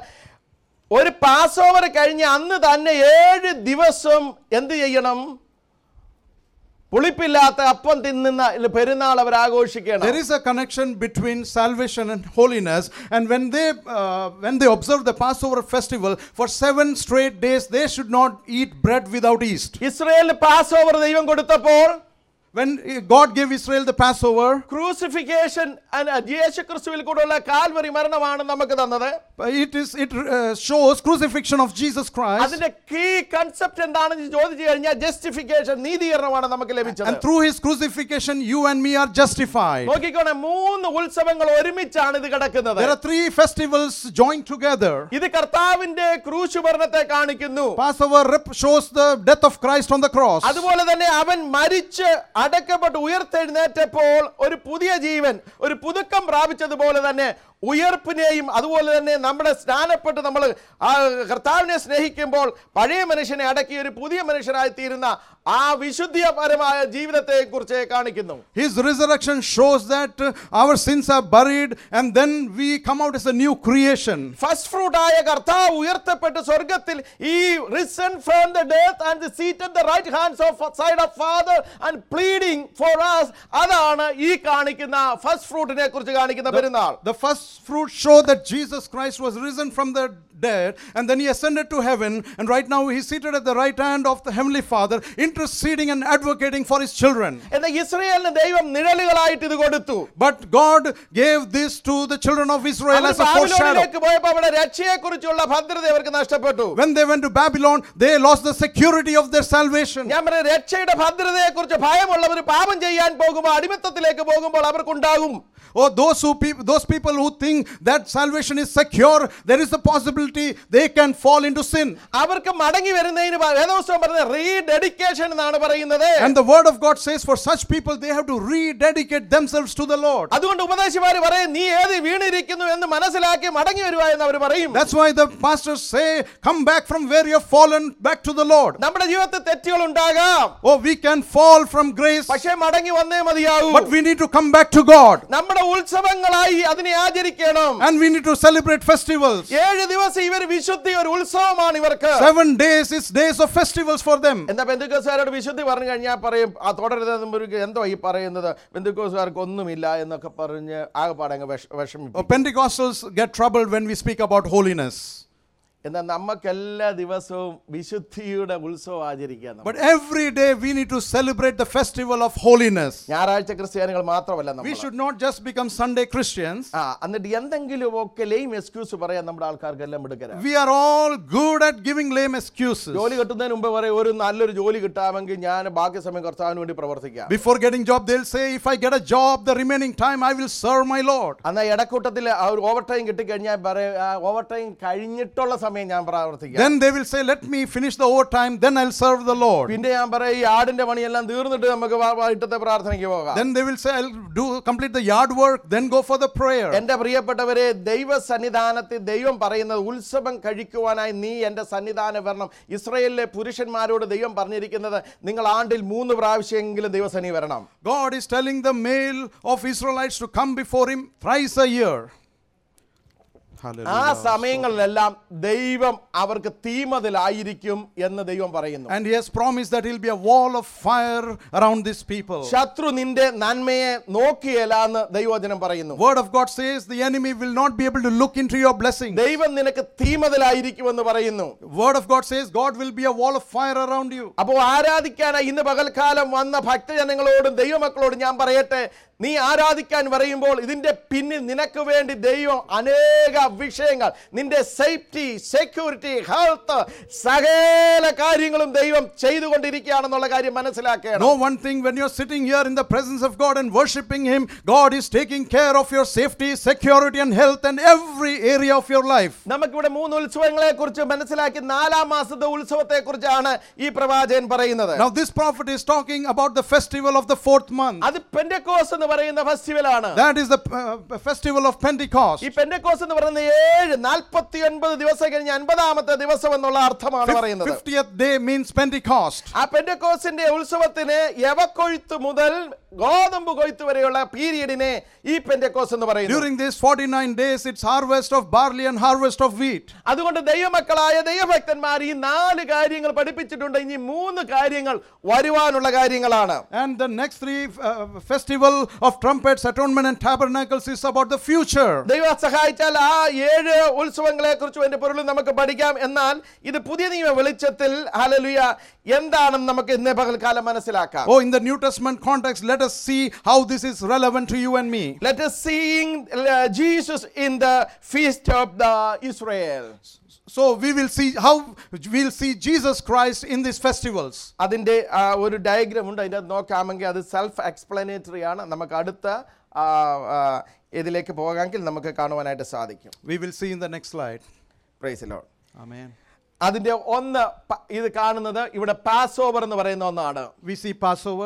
ഒരു പാസ് ഓവർ കഴിഞ്ഞ് അന്ന് തന്നെ ഏഴ് ദിവസം എന്ത് ചെയ്യണം പുളിപ്പില്ലാത്ത അപ്പം തിന്നുന്ന ഇല്ല, പെരുന്നാൾ അവർ ആഘോഷിക്കണം There is a connection between salvation and holiness. And when they, uh, when they observe the Passover festival, for seven straight days, they should not eat bread without yeast. ഇസ്രയേലിന് പാസ് ഓവർ ദൈവം കൊടുത്തപ്പോൾ When uh, God gave Israel the Passover, crucifixion യേശു ക്രിസ്തുവിൽ കൂടെയുള്ള Calvary മരണമാണ് നമുക്ക് തന്നത് it is it uh, shows crucifixion of Jesus Christ. അതിന്റെ കീ കൺസെപ്റ്റ് എന്താണെന്ന് ചോദിച്ചു കഴിഞ്ഞാൽ ജസ്റ്റിഫിക്കേഷൻ നീതീകരണമാണ് നമുക്ക് ലഭിച്ചത് And through his crucifixion, you and me are justified. നോക്കിക്കോണേ മൂന്ന് ഉത്സവങ്ങൾ ഒരുമിച്ചാണ് ഇത് കിടക്കുന്നത് There are three festivals joined together. ഇത് കർത്താവിന്റെ ക്രൂശുഭരണത്തെ കാണിക്കുന്നു Passover rep- shows the death of Christ on the cross. അതുപോലെ തന്നെ അവൻ മരിച്ച് അടക്കപ്പെട്ട് ഉയർത്തെഴുന്നേറ്റപ്പോൾ ഒരു പുതിയ ജീവൻ ഒരു പുതുക്കം പ്രാപിച്ചതുപോലെ തന്നെ ഉയർപ്പിനെയും അതുപോലെ തന്നെ നമ്മുടെ സ്നാനപ്പെട്ട് നമ്മൾ ആ കർത്താവിനെ സ്നേഹിക്കുമ്പോൾ പഴയ മനുഷ്യനെ അടക്കി ഒരു പുതിയ മനുഷ്യനായി തീരുന്ന ആ വിശുദ്ധിപരമായ ജീവിതത്തെ കുറിച്ച് കാണിക്കുന്നു His resurrection shows that uh, our sins are buried and then we come out as a new creation. First fruit ആയ കർത്താവ് ഉയർത്തപ്പെട്ട് സ്വർഗത്തിൽ ഈ risen from the death and seated the right hands of side of father and pleading for us അതാണ് ഈ കാണിക്കുന്ന first ഫ്രൂട്ടിനെ കുറിച്ച് കാണിക്കുന്ന പെരുന്നാൾ The first fruit show that Jesus Christ was risen from the dead and then he ascended to heaven and right now he's seated at the right hand of the heavenly father interceding and advocating for his children എന്നാൽ ഇസ്രയേലിന് ദൈവം നിഴലുകളായിട്ട് ഇത് കൊടുത്തു but god gave this to the children of israel our as a foreshadow ബാബിലോണിലേക്ക് പോയപ്പോൾ അവിടെ രക്ഷയെ കുറിച്ചുള്ള ഭദ്രത അവർക്ക് നഷ്ടപ്പെട്ടു when they went to babylon they lost the security of their salvation ഞാൻ പറഞ്ഞ രക്ഷയുടെ ഭദ്രതയെ കുറിച്ച് ഭയമുള്ളവർ പാപം ചെയ്യാൻ പോകുമ്പോൾ അടിമത്തത്തിലേക്ക് പോകുമ്പോൾ അവർക്കുണ്ടാകും Oh, those who peop- those people who think that salvation is secure, there is a possibility they can fall into sin. അവർക്ക് മടങ്ങി വരുന്നതിന് പ- വേദപുസ്തകം പറയുന്നത് റീഡെഡിക്കേഷൻ എന്നാണ് പറയുന്നത് And the word of God says for such people they have to rededicate themselves to the Lord. അതുകൊണ്ട് ഉപദേശിമാര് പറയും നീ ഏത് വീണിരിക്കുന്നു എന്ന് മനസ്സിലാക്കി മടങ്ങി വരുക എന്ന് അവർ പറയും That's why the pastors say, Come back from where you have fallen back to the Lord. നമ്മുടെ ജീവിതത്തിൽ തെറ്റുകൾ ഉണ്ടാകാം Oh, we can fall from grace, പക്ഷേ മടങ്ങി വന്നേ മതിയാകൂ but we need to come back to God. നമ്മുടെ ഉത്സവങ്ങളായി അതിനെ ആചരിക്കണം And we need to celebrate festivals. ഏഴ് ദിവസം ഇവർ വിശുദ്ധി ഒരു ഉത്സവമാണ് ഇവർക്ക് Seven days is days of festivals for them. എന്താ ബന്ധുക്കോസുകാരോട് വിശുദ്ധി പറഞ്ഞു കഴിഞ്ഞാൽ പറയും ആ തുടരുതെന്ന് ഒരു എന്തോ ഈ പറയുന്നത് ബന്ധുക്കോസുകാർക്ക് ഒന്നുമില്ല എന്നൊക്കെ പറഞ്ഞ് ആകെപ്പാടെ അങ്ങ് വിഷ വിഷമിപ്പിക്കും Oh, Pentecostals get troubled when we speak about holiness. എന്നാൽ നമുക്ക് എല്ലാ ദിവസവും വിശുദ്ധിയുടെ ഉത്സവം ആചരിക്കാൻ But every day we need to celebrate the festival of holiness. ഞായറാഴ്ച ക്രിസ്ത്യാനികൾ മാത്രമല്ല We നമ്മൾ should not just become Sunday Christians. ആ എന്നിട്ട് എന്തെങ്കിലുമൊക്കെ ലെയിം എക്സ്ക്യൂസ് പറയാൻ നമ്മുടെ ആൾക്കാർക്കെല്ലാം എടുക്കരാ We are all good at giving lame excuses. ജോലി കിട്ടുന്നതിന് മുമ്പ് പറയും ഒരു നല്ലൊരു ജോലി കിട്ടാമെങ്കിൽ ഞാൻ ബാക്കി സമയം കർത്താവിന് വേണ്ടി പ്രവർത്തിക്കാം Before getting job, they'll say, if I get a job, the remaining time I will serve my Lord. എന്നാൽ ഇടക്കൂട്ടത്തിൽ ആ ഒരു ഓവർ ടൈം കിട്ടിക്കഴിഞ്ഞാൽ പറയും ഓവർ ടൈം കഴിഞ്ഞിട്ടുള്ള സമയം ഞാൻ പ്രവർത്തിക്കാം Then they will say, let me finish the overtime, then I'll serve the Lord. പിന്നെ ഞാൻ പറയും ഈ ആടിന്റെ പണിയെല്ലാം തീർന്നിട്ട് നമുക്ക് വ- വൈകിട്ടത്തെ പ്രാർത്ഥനയ്ക്ക് പോകാം Then they will say, I'll do complete the yard work, then go for the prayer. എന്റെ പ്രിയപ്പെട്ടവരെ ദൈവ സന്നിധാനത്തിൽ ദൈവം പറയുന്നത് ഉത്സവം കഴിക്കുവാനായി നീ എന്റെ സന്നിധാനം വരണം ഇസ്രയേലിലെ പുരുഷന്മാരോട് ദൈവം പറഞ്ഞിരിക്കുന്നത് നിങ്ങൾ ആണ്ടിൽ മൂന്ന് പ്രാവശ്യമെങ്കിലും ദൈവസനി വരണം God is telling the male of Israelites to come before him thrice a year. ആ Hallelujah. സമയങ്ങളിലെല്ലാം ദൈവം അവർക്ക് തീമതിലായിരിക്കും എന്ന് ദൈവം പറയുന്നു And he has promised that he'll be a wall of fire around these people. ശത്രു നിന്റെ നന്മയെ നോക്കിയല്ല എന്ന് ദൈവവചനം പറയുന്നു Word of God says the enemy will not be able to look into your blessing. ദൈവം നിനക്ക് തീമതിലായിരിക്കുമെന്ന് പറയുന്നു Word of God says God will be a wall of fire around you. അപ്പോൾ ആരാധിക്കാനായി ഇന്ന് പകൽക്കാലം വന്ന ഭക്തജനങ്ങളോടും ദൈവമക്കളോടും ഞാൻ പറയട്ടെ നീ ആരാധിക്കാൻ പറയുമ്പോൾ ഇതിന്റെ പിന്നിൽ നിനക്ക് വേണ്ടി ദൈവം അനേക വിഷയങ്ങൾ നിന്റെ സേഫ്റ്റി സെക്യൂരിറ്റി ഹെൽത്ത് സകല കാര്യങ്ങളും ദൈവം ചെയ്തുകൊണ്ടിരിക്കുകയാണെന്നുള്ള കാര്യം മനസ്സിലാക്കണം Know one thing when you're sitting here in the presence of God and worshiping Him, God is taking care of your safety, security, and health and every area of your life. നമുക്കിവിടെ മൂന്ന് ഉത്സവങ്ങളെ കുറിച്ച് മനസ്സിലാക്കി നാലാം മാസത്തെ ഉത്സവത്തെ കുറിച്ചാണ് ഈ പ്രവാചകൻ പറയുന്നത് Now, this prophet is talking about the festival of the fourth month. അത് പെൻഡക്കോസ് എന്ന് പറയുന്ന ഫെസ്റ്റിവലാണ് That is the uh, festival of Pentecost. ഈ പെൻഡക്കോസ് എന്ന് പറയുന്ന ഏഴ് നാൽപ്പത്തി ഒൻപത് ദിവസം കഴിഞ്ഞ് അൻപതാമത്തെ ദിവസം എന്നുള്ള അർത്ഥമാണ് പറയുന്നത് 50th day means Pentecost. ആ പെൻഡക്കോസിന്റെ ഉത്സവത്തിന് യവക്കൊഴുത്ത് മുതൽ ഗോതമ്പ് കൊയ്ത്ത് വരെയുള്ള പീരീഡിനെ ഈ പെൻഡക്കോസ് എന്ന് പറയുന്നു During these 49 days, it's harvest of barley and harvest of wheat. അതുകൊണ്ട് ദൈവമക്കളായ ദൈവഭക്തന്മാർ ഈ നാല് കാര്യങ്ങൾ പഠിപ്പിച്ചിട്ടുണ്ട് ഇനി മൂന്ന് കാര്യങ്ങൾ വരുവാനുള്ള കാര്യങ്ങളാണ് And the next three uh, festival of trumpets, atonement, and tabernacles is about the future. ദൈവം സഹായിച്ചാൽ ആ ഏഴ് ഉത്സവങ്ങളെ കുറിച്ചും അതിന്റെ പൊരുളും നമുക്ക് പഠിക്കാം എന്നാൽ ഇത് പുതിയ നിയമ വെളിച്ചത്തിൽ ഹലലുയ എന്താണെന്ന് നമുക്ക് ഇന്നേ പകൽക്കാലം മനസ്സിലാക്കാം Oh, in the New Testament context, let us see how this is relevant to you and me. Let us seeing uh, Jesus in the feast of the Israel. So we will see how we'll see Jesus Christ in these festivals. അതിൻ്റെ ആ, ഒരു diagram ഉണ്ട് അതിൻ്റെ നോക്കാമെങ്കിൽ അത് self explanatory ആണ് നമുക്ക് അടുത്ത ആ, ആ, ഇതിലേക്ക് പോകാമെങ്കിൽ നമുക്ക് കാണുവാനായിട്ട് സാധിക്കും We will see in the next slide. Praise lord Amen. അതിൻ്റെ ഒന്ന് പ- ഇത് കാണുന്നത് ഇവിടെ പാസ് ഓവർ എന്ന് പറയുന്ന ഒന്നാണ് We see Passover.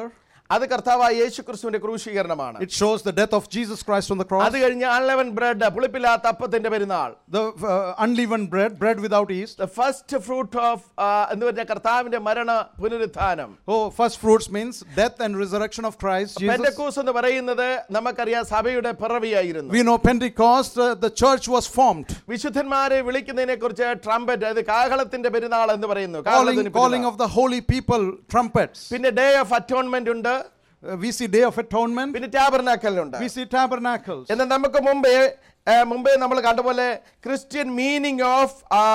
അത് കർത്താവായ യേശു ക്രിസ്തുവിന്റെ ക്രൂശീകരണമാണ് It shows the death of Jesus Christ on the cross. അത് കഴിഞ്ഞ് അൺലെവൻ ബ്രെഡ് പുളിപ്പില്ലാത്ത അപ്പത്തിന്റെ പെരുന്നാൾ The uh, unleavened bread, bread without yeast. The first fruit of എന്ന് പറഞ്ഞ കർത്താവിന്റെ മരണ പുനരുത്ഥാനം Oh, first fruits means death and resurrection of Christ Jesus. പെന്തക്കോസ് എന്ന് പറയുന്നത് നമുക്കറിയാം സഭയുടെ പിറവിയായിരുന്നു We know Pentecost, uh, the church was formed. വിശുദ്ധന്മാരെ വിളിക്കുന്നതിനെ കുറിച്ച് ട്രംപറ്റ് അത് കാഹളത്തിന്റെ പെരുന്നാൾ എന്ന് പറയുന്നു Calling, കാഹളത്തിന് calling പെരുന്നാൾ. of the holy people, trumpets. പിന്നെ ഡേ ഓഫ് അറ്റോൺമെന്റ് ഉണ്ട് Uh, we see Day of Atonement. പിന്നെ ടാബർനാക്കലുണ്ട് We see tabernacles. എന്നാൽ നമുക്ക് മുമ്പേ ആ, മുമ്പേ നമ്മൾ കണ്ടപോലെ Christian meaning of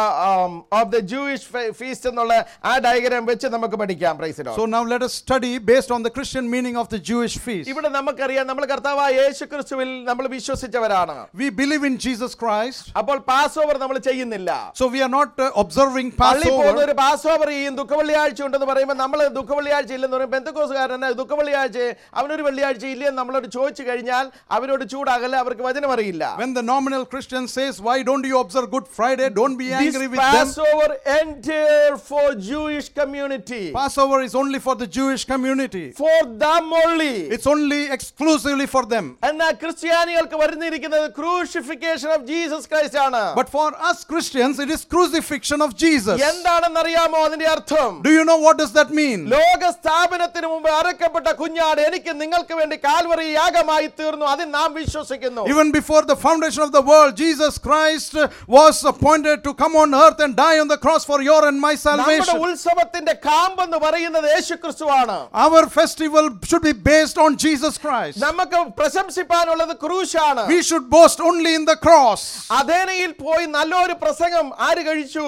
of the Jewish feast എന്നുള്ള ആ ഡയഗ്രാം വെച്ച് നമുക്ക് പഠിക്കാം പ്രൈസിലോ So now let us study based on the Christian meaning of the Jewish feast. ഇവിടെ നമുക്കറിയാം നമ്മൾ കർത്താവായ യേശു ക്രിസ്തുവിൽ നമ്മൾ വിശ്വസിച്ചവരാണ് We believe in Jesus Christ. അപ്പോൾ പാസ് ഓവർ നമ്മൾ ചെയ്യുന്നില്ല So we are not uh, observing പള്ളി പോകുന്ന Passover. ഒരു പാസ് ഓവർ ചെയ്യും ദുഃഖവെള്ളിയാഴ്ച ഉണ്ടെന്ന് പറയുമ്പോൾ നമ്മൾ ദുഃഖവെള്ളിയാഴ്ച ഇല്ലെന്ന് പറയും ബന്ധുക്കോസുകാരൻ ദുഃഖവെള്ളിയാഴ്ച അവനൊരു വെള്ളിയാഴ്ച ഇല്ലെന്ന് നമ്മളോട് ചോദിച്ചു കഴിഞ്ഞാൽ അവരോട് ചൂടാകല്ല അവർക്ക് വചനം അറിയില്ല When the nominal Christian says, Why don't you observe Good Friday? Don't be This angry with them. Passover enter for Jewish community. Passover is only for the Jewish community. For them only. It's only exclusively for them. എന്നാൽ ക്രിസ്ത്യാനികൾക്ക് വരുന്നിരിക്കുന്നത് crucifixion of Jesus Christ ആണ് But for us Christians, it is crucifixion of Jesus. എന്താണെന്ന് അറിയാമോ അതിന്റെ അർത്ഥം Do you know what does that mean? ലോക സ്ഥാപനത്തിന് മുമ്പ് അറക്കപ്പെട്ട കുഞ്ഞാട് എനിക്ക് നിങ്ങൾക്ക് വേണ്ടി കാൽവറി യാഗമായി തീർന്നു അതിൽ നാം വിശ്വസിക്കുന്നു Even before the foundation of the world, Jesus Christ uh, was appointed to come on earth and die on the cross for your and my നമ്മുടെ salvation. ഉത്സവത്തിന്റെ കാമ്പെന്ന് പറയുന്നത് യേശു ക്രിസ്തുവാണ് Our festival should be based on Jesus Christ. നമുക്ക് പ്രശംസിപ്പാനുള്ളത് ക്രൂശാണ് We should boast only in the cross. അഥേനയിൽ പോയി നല്ലൊരു പ്രസംഗം ആര് കഴിച്ചു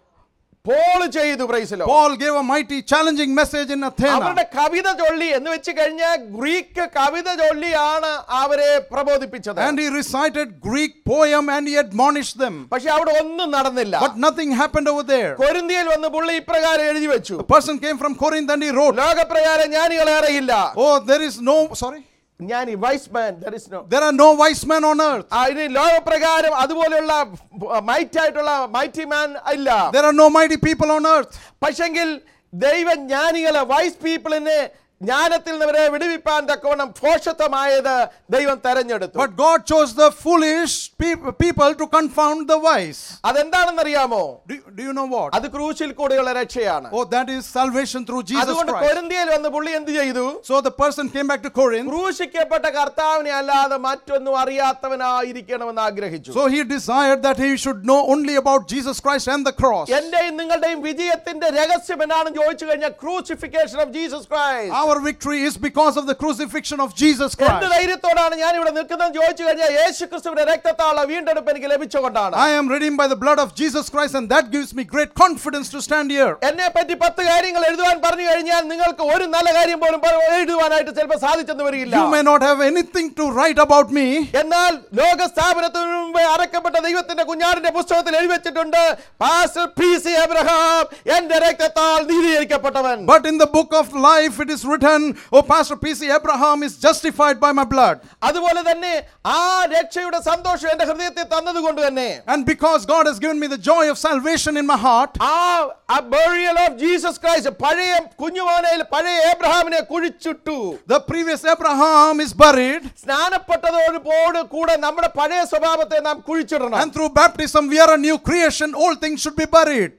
പോൾ ചെയ്തു പ്രൈസിലോ Paul gave a mighty challenging message in Athena. അവരുടെ കവിത ചൊല്ലി എന്ന് വെച്ച് കഴിഞ്ഞാൽ ഗ്രീക്ക് കവിത ചൊല്ലിയാണ് അവരെ പ്രബോധിപ്പിച്ചത് And he recited Greek poem and he admonished them. പക്ഷെ അവിടെ ഒന്നും നടന്നില്ല But nothing happened over there. കൊരിന്തിയിൽ വന്ന് പുള്ളി ഇപ്രകാരം എഴുതി വെച്ചു A person came from Corinth and he wrote, ലോകപ്രകാരം ജ്ഞാനികളേറെയില്ല Oh, there is no, sorry, ജ്ഞാനി wise man there is no there are no wise men on earth. ഇനി ലോകപ്രകാരം അതുപോലെയുള്ള മൈറ്റ് ആയിട്ടുള്ള മൈറ്റി മാൻ ഇല്ല There are no mighty people on earth. പക്ഷെങ്കിൽ ദൈവജ്ഞാനികളെ vice പീപ്പിളിനെ ജ്ഞാനത്തിൽ നിന്നവരെ വിടുവിപ്പാൻ തക്കവണ്ണം ഭോഷത്വമായത് ദൈവം തെരഞ്ഞെടുത്തു But God chose the foolish peop- people to confound the wise. അതെന്താണെന്നറിയാമോ Do, do you know what? അത് ക്രൂശിൽ കൂടെയുള്ള രക്ഷയാണ് Oh, that is salvation through Jesus അതുകൊണ്ട് Christ. കൊരിന്തിയിൽ വന്ന് പുള്ളി എന്ത് ചെയ്തു So the person came back to Corinth. ക്രൂശിക്കപ്പെട്ട കർത്താവിനെ അല്ലാതെ മറ്റൊന്നും അറിയാത്തവനായിരിക്കണമെന്ന് ആഗ്രഹിച്ചു So he desired that he should know only about Jesus Christ and the cross. എന്റെയും നിങ്ങളുടെയും വിജയത്തിന്റെ രഹസ്യം എന്നാണെന്ന് ചോദിച്ചു കഴിഞ്ഞാൽ crucifixion of Jesus Christ Our victory is because of the crucifixion of Jesus എന്ത് Christ. ധൈര്യത്തോടാണ് ഞാൻ ഇവിടെ നിൽക്കുന്നത് ചോദിച്ചു കഴിഞ്ഞാൽ യേശു ക്രിസ്തുവിന്റെ രക്തത്താള വീണ്ടെടുപ്പ് എനിക്ക് ലഭിച്ചുകൊണ്ടാണ് I am redeemed by the blood of Jesus Christ, and that gives me great confidence to stand here. എന്നെ പറ്റി പത്ത് കാര്യങ്ങൾ എഴുതുവാൻ പറഞ്ഞു കഴിഞ്ഞാൽ നിങ്ങൾക്ക് ഒരു നല്ല കാര്യം പോലും പ- എഴുതുവാനായിട്ട് ചിലപ്പോൾ സാധിച്ചെന്ന് വരില്ല You may not have anything to write about me, എന്നാൽ ലോക സ്ഥാപനത്തിന് മുമ്പേ അറക്കപ്പെട്ട ദൈവത്തിന്റെ കുഞ്ഞാടിന്റെ പുസ്തകത്തിൽ എഴുതി വെച്ചിട്ടുണ്ട് പാസ്റ്റർ പി സി എബ്രഹാം എന്റെ രക്തത്താൽ നീതീകരിക്കപ്പെട്ടവൻ but in the book of life it is written, Oh, Pastor P.C. Abraham is justified by my blood. അതുപോലെ തന്നെ ആ രക്ഷയുടെ സന്തോഷം എന്റെ ഹൃദയത്തിൽ തന്നതുകൊണ്ട് തന്നെ And because God has given me the joy of salvation in my heart, ആ ബേറിയൽ of Jesus Christ പഴയ കുഞ്ഞുമോനയിൽ പഴയ ഏബ്രഹാമിനെ കുഴിച്ചിട്ടു the previous Abraham is buried, സ്നാനപ്പെട്ടതോട് കൂടെ നമ്മുടെ പഴയ സ്വഭാവത്തെ നാം കുഴിച്ചിടണം and through baptism we are a new creation. All things should be buried.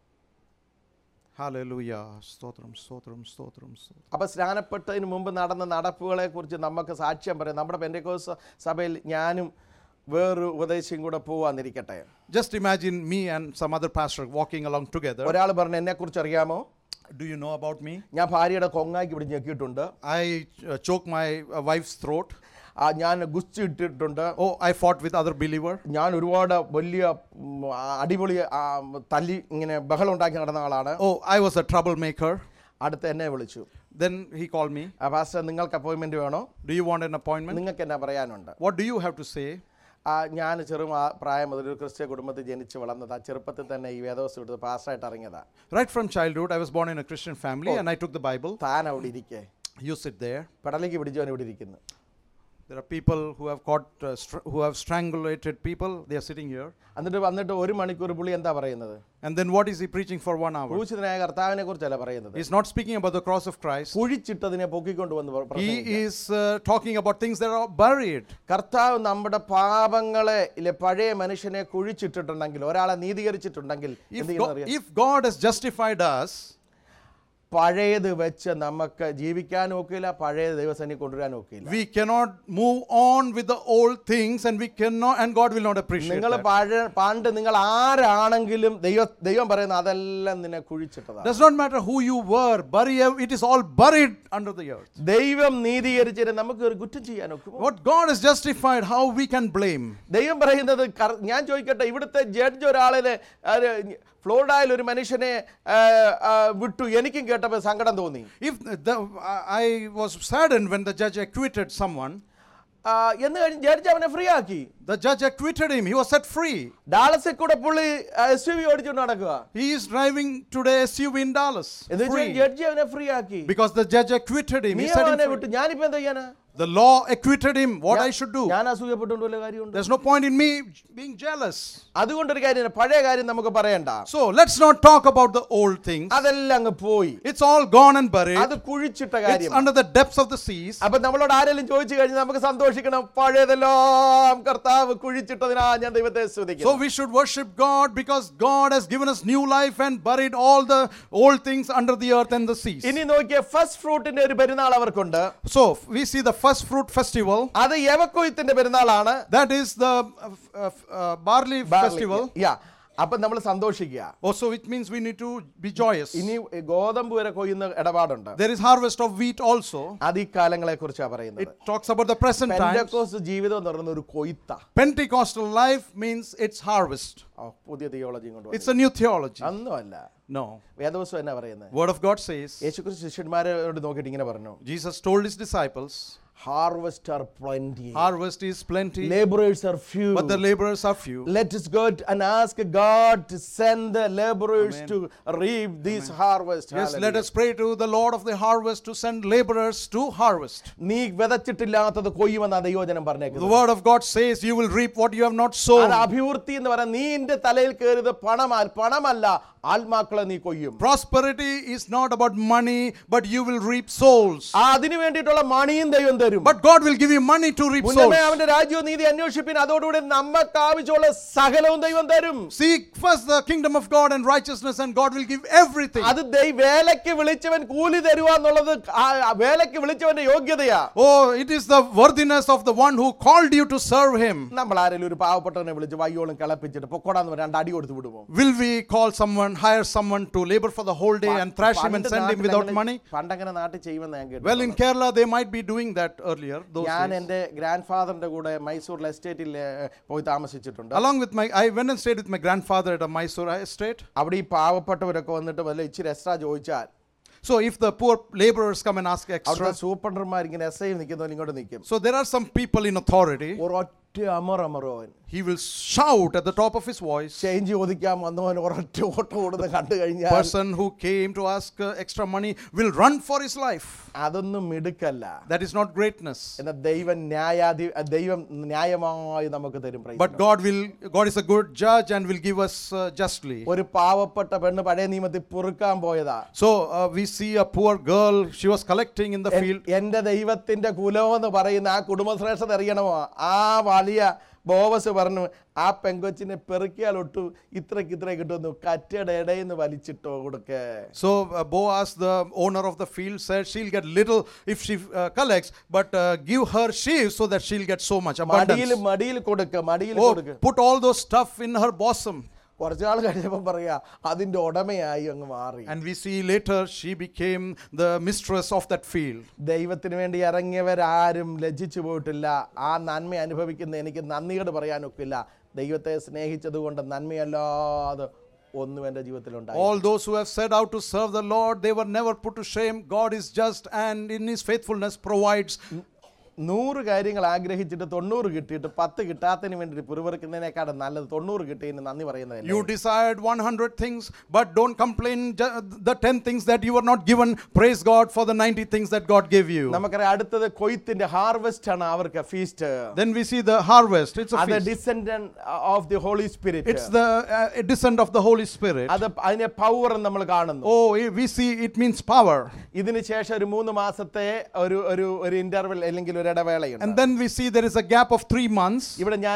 Hallelujah. Stotram, stotram, stotram, stotram. അപ്പൊ സ്നാനപ്പെട്ടതിന് മുമ്പ് നടന്ന നടപ്പുകളെ കുറിച്ച് നമുക്ക് സാക്ഷ്യം പറയാം നമ്മുടെ പെൻഡക്കോസ് സഭയിൽ ഞാനും വേറൊരു ഉപദേശിയും കൂടെ പോവാന്നിരിക്കട്ടെ Just imagine me and some other pastor walking along together. ഒരാൾ പറഞ്ഞു എന്നെ കുറിച്ച് അറിയാമോ Do you know about me? ഞാൻ ഭാര്യയുടെ കൊങ്ങാക്കി ഇവിടെ ഞെക്കിയിട്ടുണ്ട് I uh, choked my uh, wife's throat. ആ, ഞാൻ ഗുസ്തി ഇട്ടിട്ടുണ്ട് Oh, I fought with other believer. ഞാൻ ഒരുപാട് വലിയ ഉം, ആ, അടിപൊളി ആ, തല്ലി ഇങ്ങനെ ബഹളം ഉണ്ടാക്കി നടന്ന ആളാണ് Oh, I was a troublemaker. അടുത്ത് എന്നെ വിളിച്ചു Then he called me. ആ പാസ്റ്റർ നിങ്ങൾക്ക് അപ്പോയിൻമെന്റ് വേണോ Do you want an appointment? നിങ്ങൾക്ക് എന്നാ പറയാനുണ്ട് What do you have to say? ആ, ഞാൻ ചെറു ആ- പ്രായം മുതൽ ഒരു ക്രിസ്ത്യ കുടുംബത്തിൽ ജനിച്ച് വളർന്നത് ആ ചെറുപ്പത്തിൽ തന്നെ ഈ വേദവസ്ഥ എടുത്ത് പാസ്റ്റായിട്ട് ഇറങ്ങിയതാ Right from childhood, I was born in a Christian family and I took the Bible. താൻ അവിടെ ഇരിക്കേ You sit there. പെടലേക്ക് പിടിച്ചവൻ ഇവിടെ ഇരിക്കുന്നു There are people who have caught, uh, str- who have strangulated people. They are sitting here. എന്നിട്ട് വന്നിട്ട് ഒരു മണിക്കൂർ പുള്ളി എന്താ പറയുന്നത് And then what is he preaching for one hour? ക്രൂശിതനായ കർത്താവിനെ കുറിച്ചല്ല പറയുന്നത് He's not speaking about the cross of Christ. കുഴിച്ചിട്ടതിനെ പൊക്കിക്കൊണ്ട് വന്ന് പ്ര- പ്രസംഗിക്കുക. He is uh, talking about things that are buried. കർത്താവ് നമ്മുടെ പാപങ്ങളെ ഇല്ലെ പഴയ മനുഷ്യനെ കുഴിച്ചിട്ടിട്ടുണ്ടെങ്കിൽ ഒരാളെ നീതീകരിച്ചിട്ടുണ്ടെങ്കിൽ If, എന്ത് Go- ചെയ്യുന്നറിയാം if God has justified us, പഴയത് വെച്ച് നമുക്ക് ജീവിക്കാനും ഒക്കില്ല പഴയ ദൈവസേനയെ കൊണ്ടുവരാനും ഒക്കില്ല we cannot move on with the old things and we cannot, and God will not appreciate നിങ്ങൾ that. പഴയ പണ്ട് നിങ്ങൾ ആരാണെങ്കിലും ദൈവം ദൈവം പറയുന്ന അതെല്ലാം നിന്നെ കുഴിച്ചിട്ടതാണ് Does not matter who you were, bury ev- it is all buried under the earth. ദൈവം നീതീകരിച്ചിട്ട് നമുക്ക് ഒരു കുറ്റം ചെയ്യാൻ ഒക്കുമോ What God has justified, how we can blame? ദൈവം പറയുന്നത് കർ- ഞാൻ ചോദിക്കട്ടെ ഇവിടുത്തെ ജഡ്ജ് ഒരാളിനെ ആര് ഫ്ലോറിഡയിൽ ഒരു മനുഷ്യനെ ആ, ആ, വിട്ടു എനിക്കും കേട്ടപ്പോൾ സങ്കടം തോന്നി If the, I I was saddened when the judge acquitted someone, ആ, എന്ന് കഴിഞ്ഞ് ജഡ്ജ് അവനെ ഫ്രീ ആക്കി the judge acquitted him. He was set free. ഡാളസിൽ കൂടെ പുള്ളി എസ് യു വി ഓടിച്ചുകൊണ്ട് നടക്കുക He is driving today SUV in Dallas. എന്ന് വെച്ചാൽ Free. ജഡ്ജി അവനെ ഫ്രീ ആക്കി Because the judge acquitted him. നീ He set അവനെ him free. വിട്ടു ഞാനിപ്പോ എന്താ ചെയ്യാനാ The law acquitted him. What I should do? ഞാൻ അസൂയപ്പെട്ടുകൊണ്ട് വല്ല കാര്യമുണ്ട് There's no point in me being jealous. അതുകൊണ്ടൊരു കാര്യം പഴയ കാര്യം നമുക്ക് പറയണ്ട So let's not talk about the old things. അതെല്ലാം അങ്ങ് പോയി It's all gone and buried. അത് കുഴിച്ചിട്ട It's കാര്യം under the depths of the seas. അപ്പൊ നമ്മളോട് ആരെങ്കിലും ചോദിച്ചു കഴിഞ്ഞാൽ നമുക്ക് സന്തോഷിക്കണം പഴയതെല്ലാം കർത്താവ് കുഴിച്ചിട്ടതിനാ ഞാൻ ദൈവത്തെ So സ്തുതിക്കുന്നു we should worship God because God has given us new life and buried all the old things under the earth and the seas. ഇനി നോക്കിയ ഫസ്റ്റ് ഫ്രൂട്ടിന്റെ ഒരു പെരുന്നാൾ അവർക്കുണ്ട് So we see the first fruit festival. അത് യവക്കൊയ്ത്തിന്റെ പെരുന്നാളാണ് That is the uh, uh, uh, barley festival. യാ അപ്പൊ നമ്മൾ സന്തോഷിക്കുക Also, it means we need to be joyous. ഇനി ഗോതമ്പ് വരെ കൊയ്യുന്ന ഇടപാടുണ്ട് There is harvest of wheat also. അത് ഈ കാലങ്ങളെ കുറിച്ചാണ് പറയുന്നത് It talks about the present times. Pentecost ജീവിതം എന്ന് പറയുന്ന ഒരു കൊയ്ത്ത Pentecostal life means it's harvest. ഓ, പുതിയ തിയോളജി കൊണ്ട് It's a new theology. ഒന്നുമല്ല No. വേദവസ്തു എന്നാ പറയുന്നത് Word of God says യേശുക്രിസ്തു ശിഷ്യന്മാരോട് നോക്കിയിട്ട് ഇങ്ങനെ പറഞ്ഞു Jesus told his disciples, harvest are plenty Harvest is plenty, laborers are few but the laborers are few. let us go and ask God to send the laborers to reap this harvest Yes, let Hallelujah. us pray to the Lord of the harvest to send laborers to harvest. നീ വിതച്ചിട്ടില്ലാത്തത് കൊയ്യുമെന്ന ദൈവജനം The പറഞ്ഞേക്കുന്നത് word of God says, You will reap what you have not sown. അത് അഭിവൃദ്ധി എന്ന് പറയാൻ നീ എന്റെ തലയിൽ കയറിയത് പണമാ പണമല്ല ആത്മാക്കളെ നീ കൊയ്യും Prosperity is not about money, but you will reap souls. ആ അതിനു വേണ്ടിയിട്ടുള്ള മണിയും ദൈവം തരും But God will give you money to reap souls. മുന്നമേ അവന്റെ രാജ്യവും നീതി അന്വേഷിപ്പിൻ അതോടുകൂടി നമുക്ക് ആവശ്യമുള്ള സകലവും ദൈവം തരും Seek first the kingdom of God and righteousness, and God will give everything. അത് ദൈ- വേലയ്ക്ക് വിളിച്ചവൻ കൂലി തരുക എന്നുള്ളത് ആ- ആ വേലയ്ക്ക് വിളിച്ചവന്റെ യോഗ്യതയാ Oh, it is the worthiness of the one who called you to serve him. നമ്മൾ ആരെങ്കിലും ഒരു പാവപ്പെട്ടവനെ വിളിച്ച് വയ്യോളം കിളപ്പിച്ചിട്ട് പൊക്കോടാന്ന് പറഞ്ഞാൽ രണ്ട് അടി കൊടുത്ത് വിടുമോ Will we call someone, hire someone to labor for the whole day and thrash him and പണ്ട് send him നാട്ടിൽ without അങ്ങനെ- money? പണ്ടങ്ങനെ നാട്ടിൽ ചെയ്യുമെന്ന് ഞാൻ കേട്ടു Well, in Kerala, they might be doing that earlier. Those ഞാൻ days. എൻ്റെ ഗ്രാൻഡ് ഫാദറിന്റെ കൂടെ മൈസൂർ എസ്റ്റേറ്റിൽ ഏ, പോയി താമസിച്ചിട്ടുണ്ട് Along with my, I went and stayed with my grandfather at a Mysore estate. അവിടെ ഈ പാവപ്പെട്ടവരൊക്കെ വന്നിട്ട് വല്ല ഇച്ചിരി എക്സ്ട്രാ ചോദിച്ചാൽ So if the poor laborers come and ask extra, അവിടുത്തെ സൂപ്പർമാർ ഇങ്ങനെ എസ് ഐ നിൽക്കുന്നവൻ ഇങ്ങോട്ട് നിൽക്കും so there are some people in authority. ഒരൊറ്റ അമറമറവൻ He will shout at the top of his voice. Change ചോദിക്കാൻ വന്നവൻ ഒരൊറ്റ ഓട്ടം ഓടുന്ന കണ്ടു കഴിഞ്ഞാൽ Person who came to ask uh, extra money will run for his life. അതൊന്നും മിടുക്കല്ല That is not greatness. എന്നാൽ ദൈവം ന്യായാധി ദൈവം ന്യായമായി നമുക്ക് തരും praise But the Lord. God will, God is a good judge and will give us uh, justly. ഒരു പാവപ്പെട്ട പെണ്ണ് പഴയ നിയമത്തിൽ പൊറുക്കാൻ പോയതാ So uh, we see a poor girl, she was collecting in the എൻ- field. എന്റെ ദൈവത്തിന്റെ കുലമെന്ന് പറയുന്ന ആ കുടുംബശ്രേഷ്ഠത അറിയണമോ ആ വലിയ ബോവസ് പറഞ്ഞു ആ പെങ്കൊച്ചിനെ പെറുക്കിയാലൊട്ടു ഇത്രക്ക് ഇത്ര കിട്ടുന്നു കറ്റയുടെ ഇടയിൽ നിന്ന് വലിച്ചിട്ടോ കൊടുക്കേ So uh, Boaz, the owner of the field, said she'll get little if she uh, collects, but uh, give her sheaves so that she'll get so much മടിയിൽ abundance. മടിയിൽ കൊടുക്ക മടിയിൽ Oh, കൊടുക്ക put all those stuff in her bosom. കുറച്ചു നാൾ കഴിഞ്ഞപ്പോൾ പറയാ അതിന്റെ ഉടമയായി അങ്ങ് മാറി And we see later she became the mistress of that field. ദൈവത്തിന് വേണ്ടി ഇറങ്ങിയവരാരും ലജ്ജിച്ചു പോയിട്ടില്ല ആ നന്മ അനുഭവിക്കുന്ന എനിക്ക് നന്ദിയോട് പറയാനൊക്കില്ല ദൈവത്തെ സ്നേഹിച്ചത് കൊണ്ട് നന്മയല്ലാതെ ഒന്നും എൻ്റെ ജീവിതത്തിലുണ്ടായി All those who have set out to serve the Lord, they were never put to shame. God is just and in His faithfulness provides നൂറ് കാര്യങ്ങൾ ആഗ്രഹിച്ചിട്ട് തൊണ്ണൂറ് കിട്ടിയിട്ട് പത്ത് കിട്ടാത്തതിന് വേണ്ടി പിറുപിറുക്കുന്നതിനേക്കാളും നല്ലത് തൊണ്ണൂറ് കിട്ടിയതിന് നന്ദി പറയുന്നതല്ലേ You desired 100 things, but don't complain ju- the 10 things that you were not given. Praise God for the 90 things that God gave you. നമുക്കറിയാം അടുത്തത് കൊയ്ത്തിന്റെ ഹാർവെസ്റ്റ് ആണ് അവർക്ക് feast Then we see the harvest. It's a അത് feast. Descendant of the holy spirit It's the uh, descent of the Holy Spirit. അത് അതിനെ power നമ്മൾ കാണുന്നു Oh, we see it means power. ഇതിന് ശേഷം ഒരു മൂന്ന് മാസത്തെ ഒരു ഒരു ഒരു ഇന്റർവെൽ അല്ലെങ്കിൽ ഒരു ഇടവേളയുണ്ട് And then we see there is a gap of three months. ഇവിടെ ഞാൻ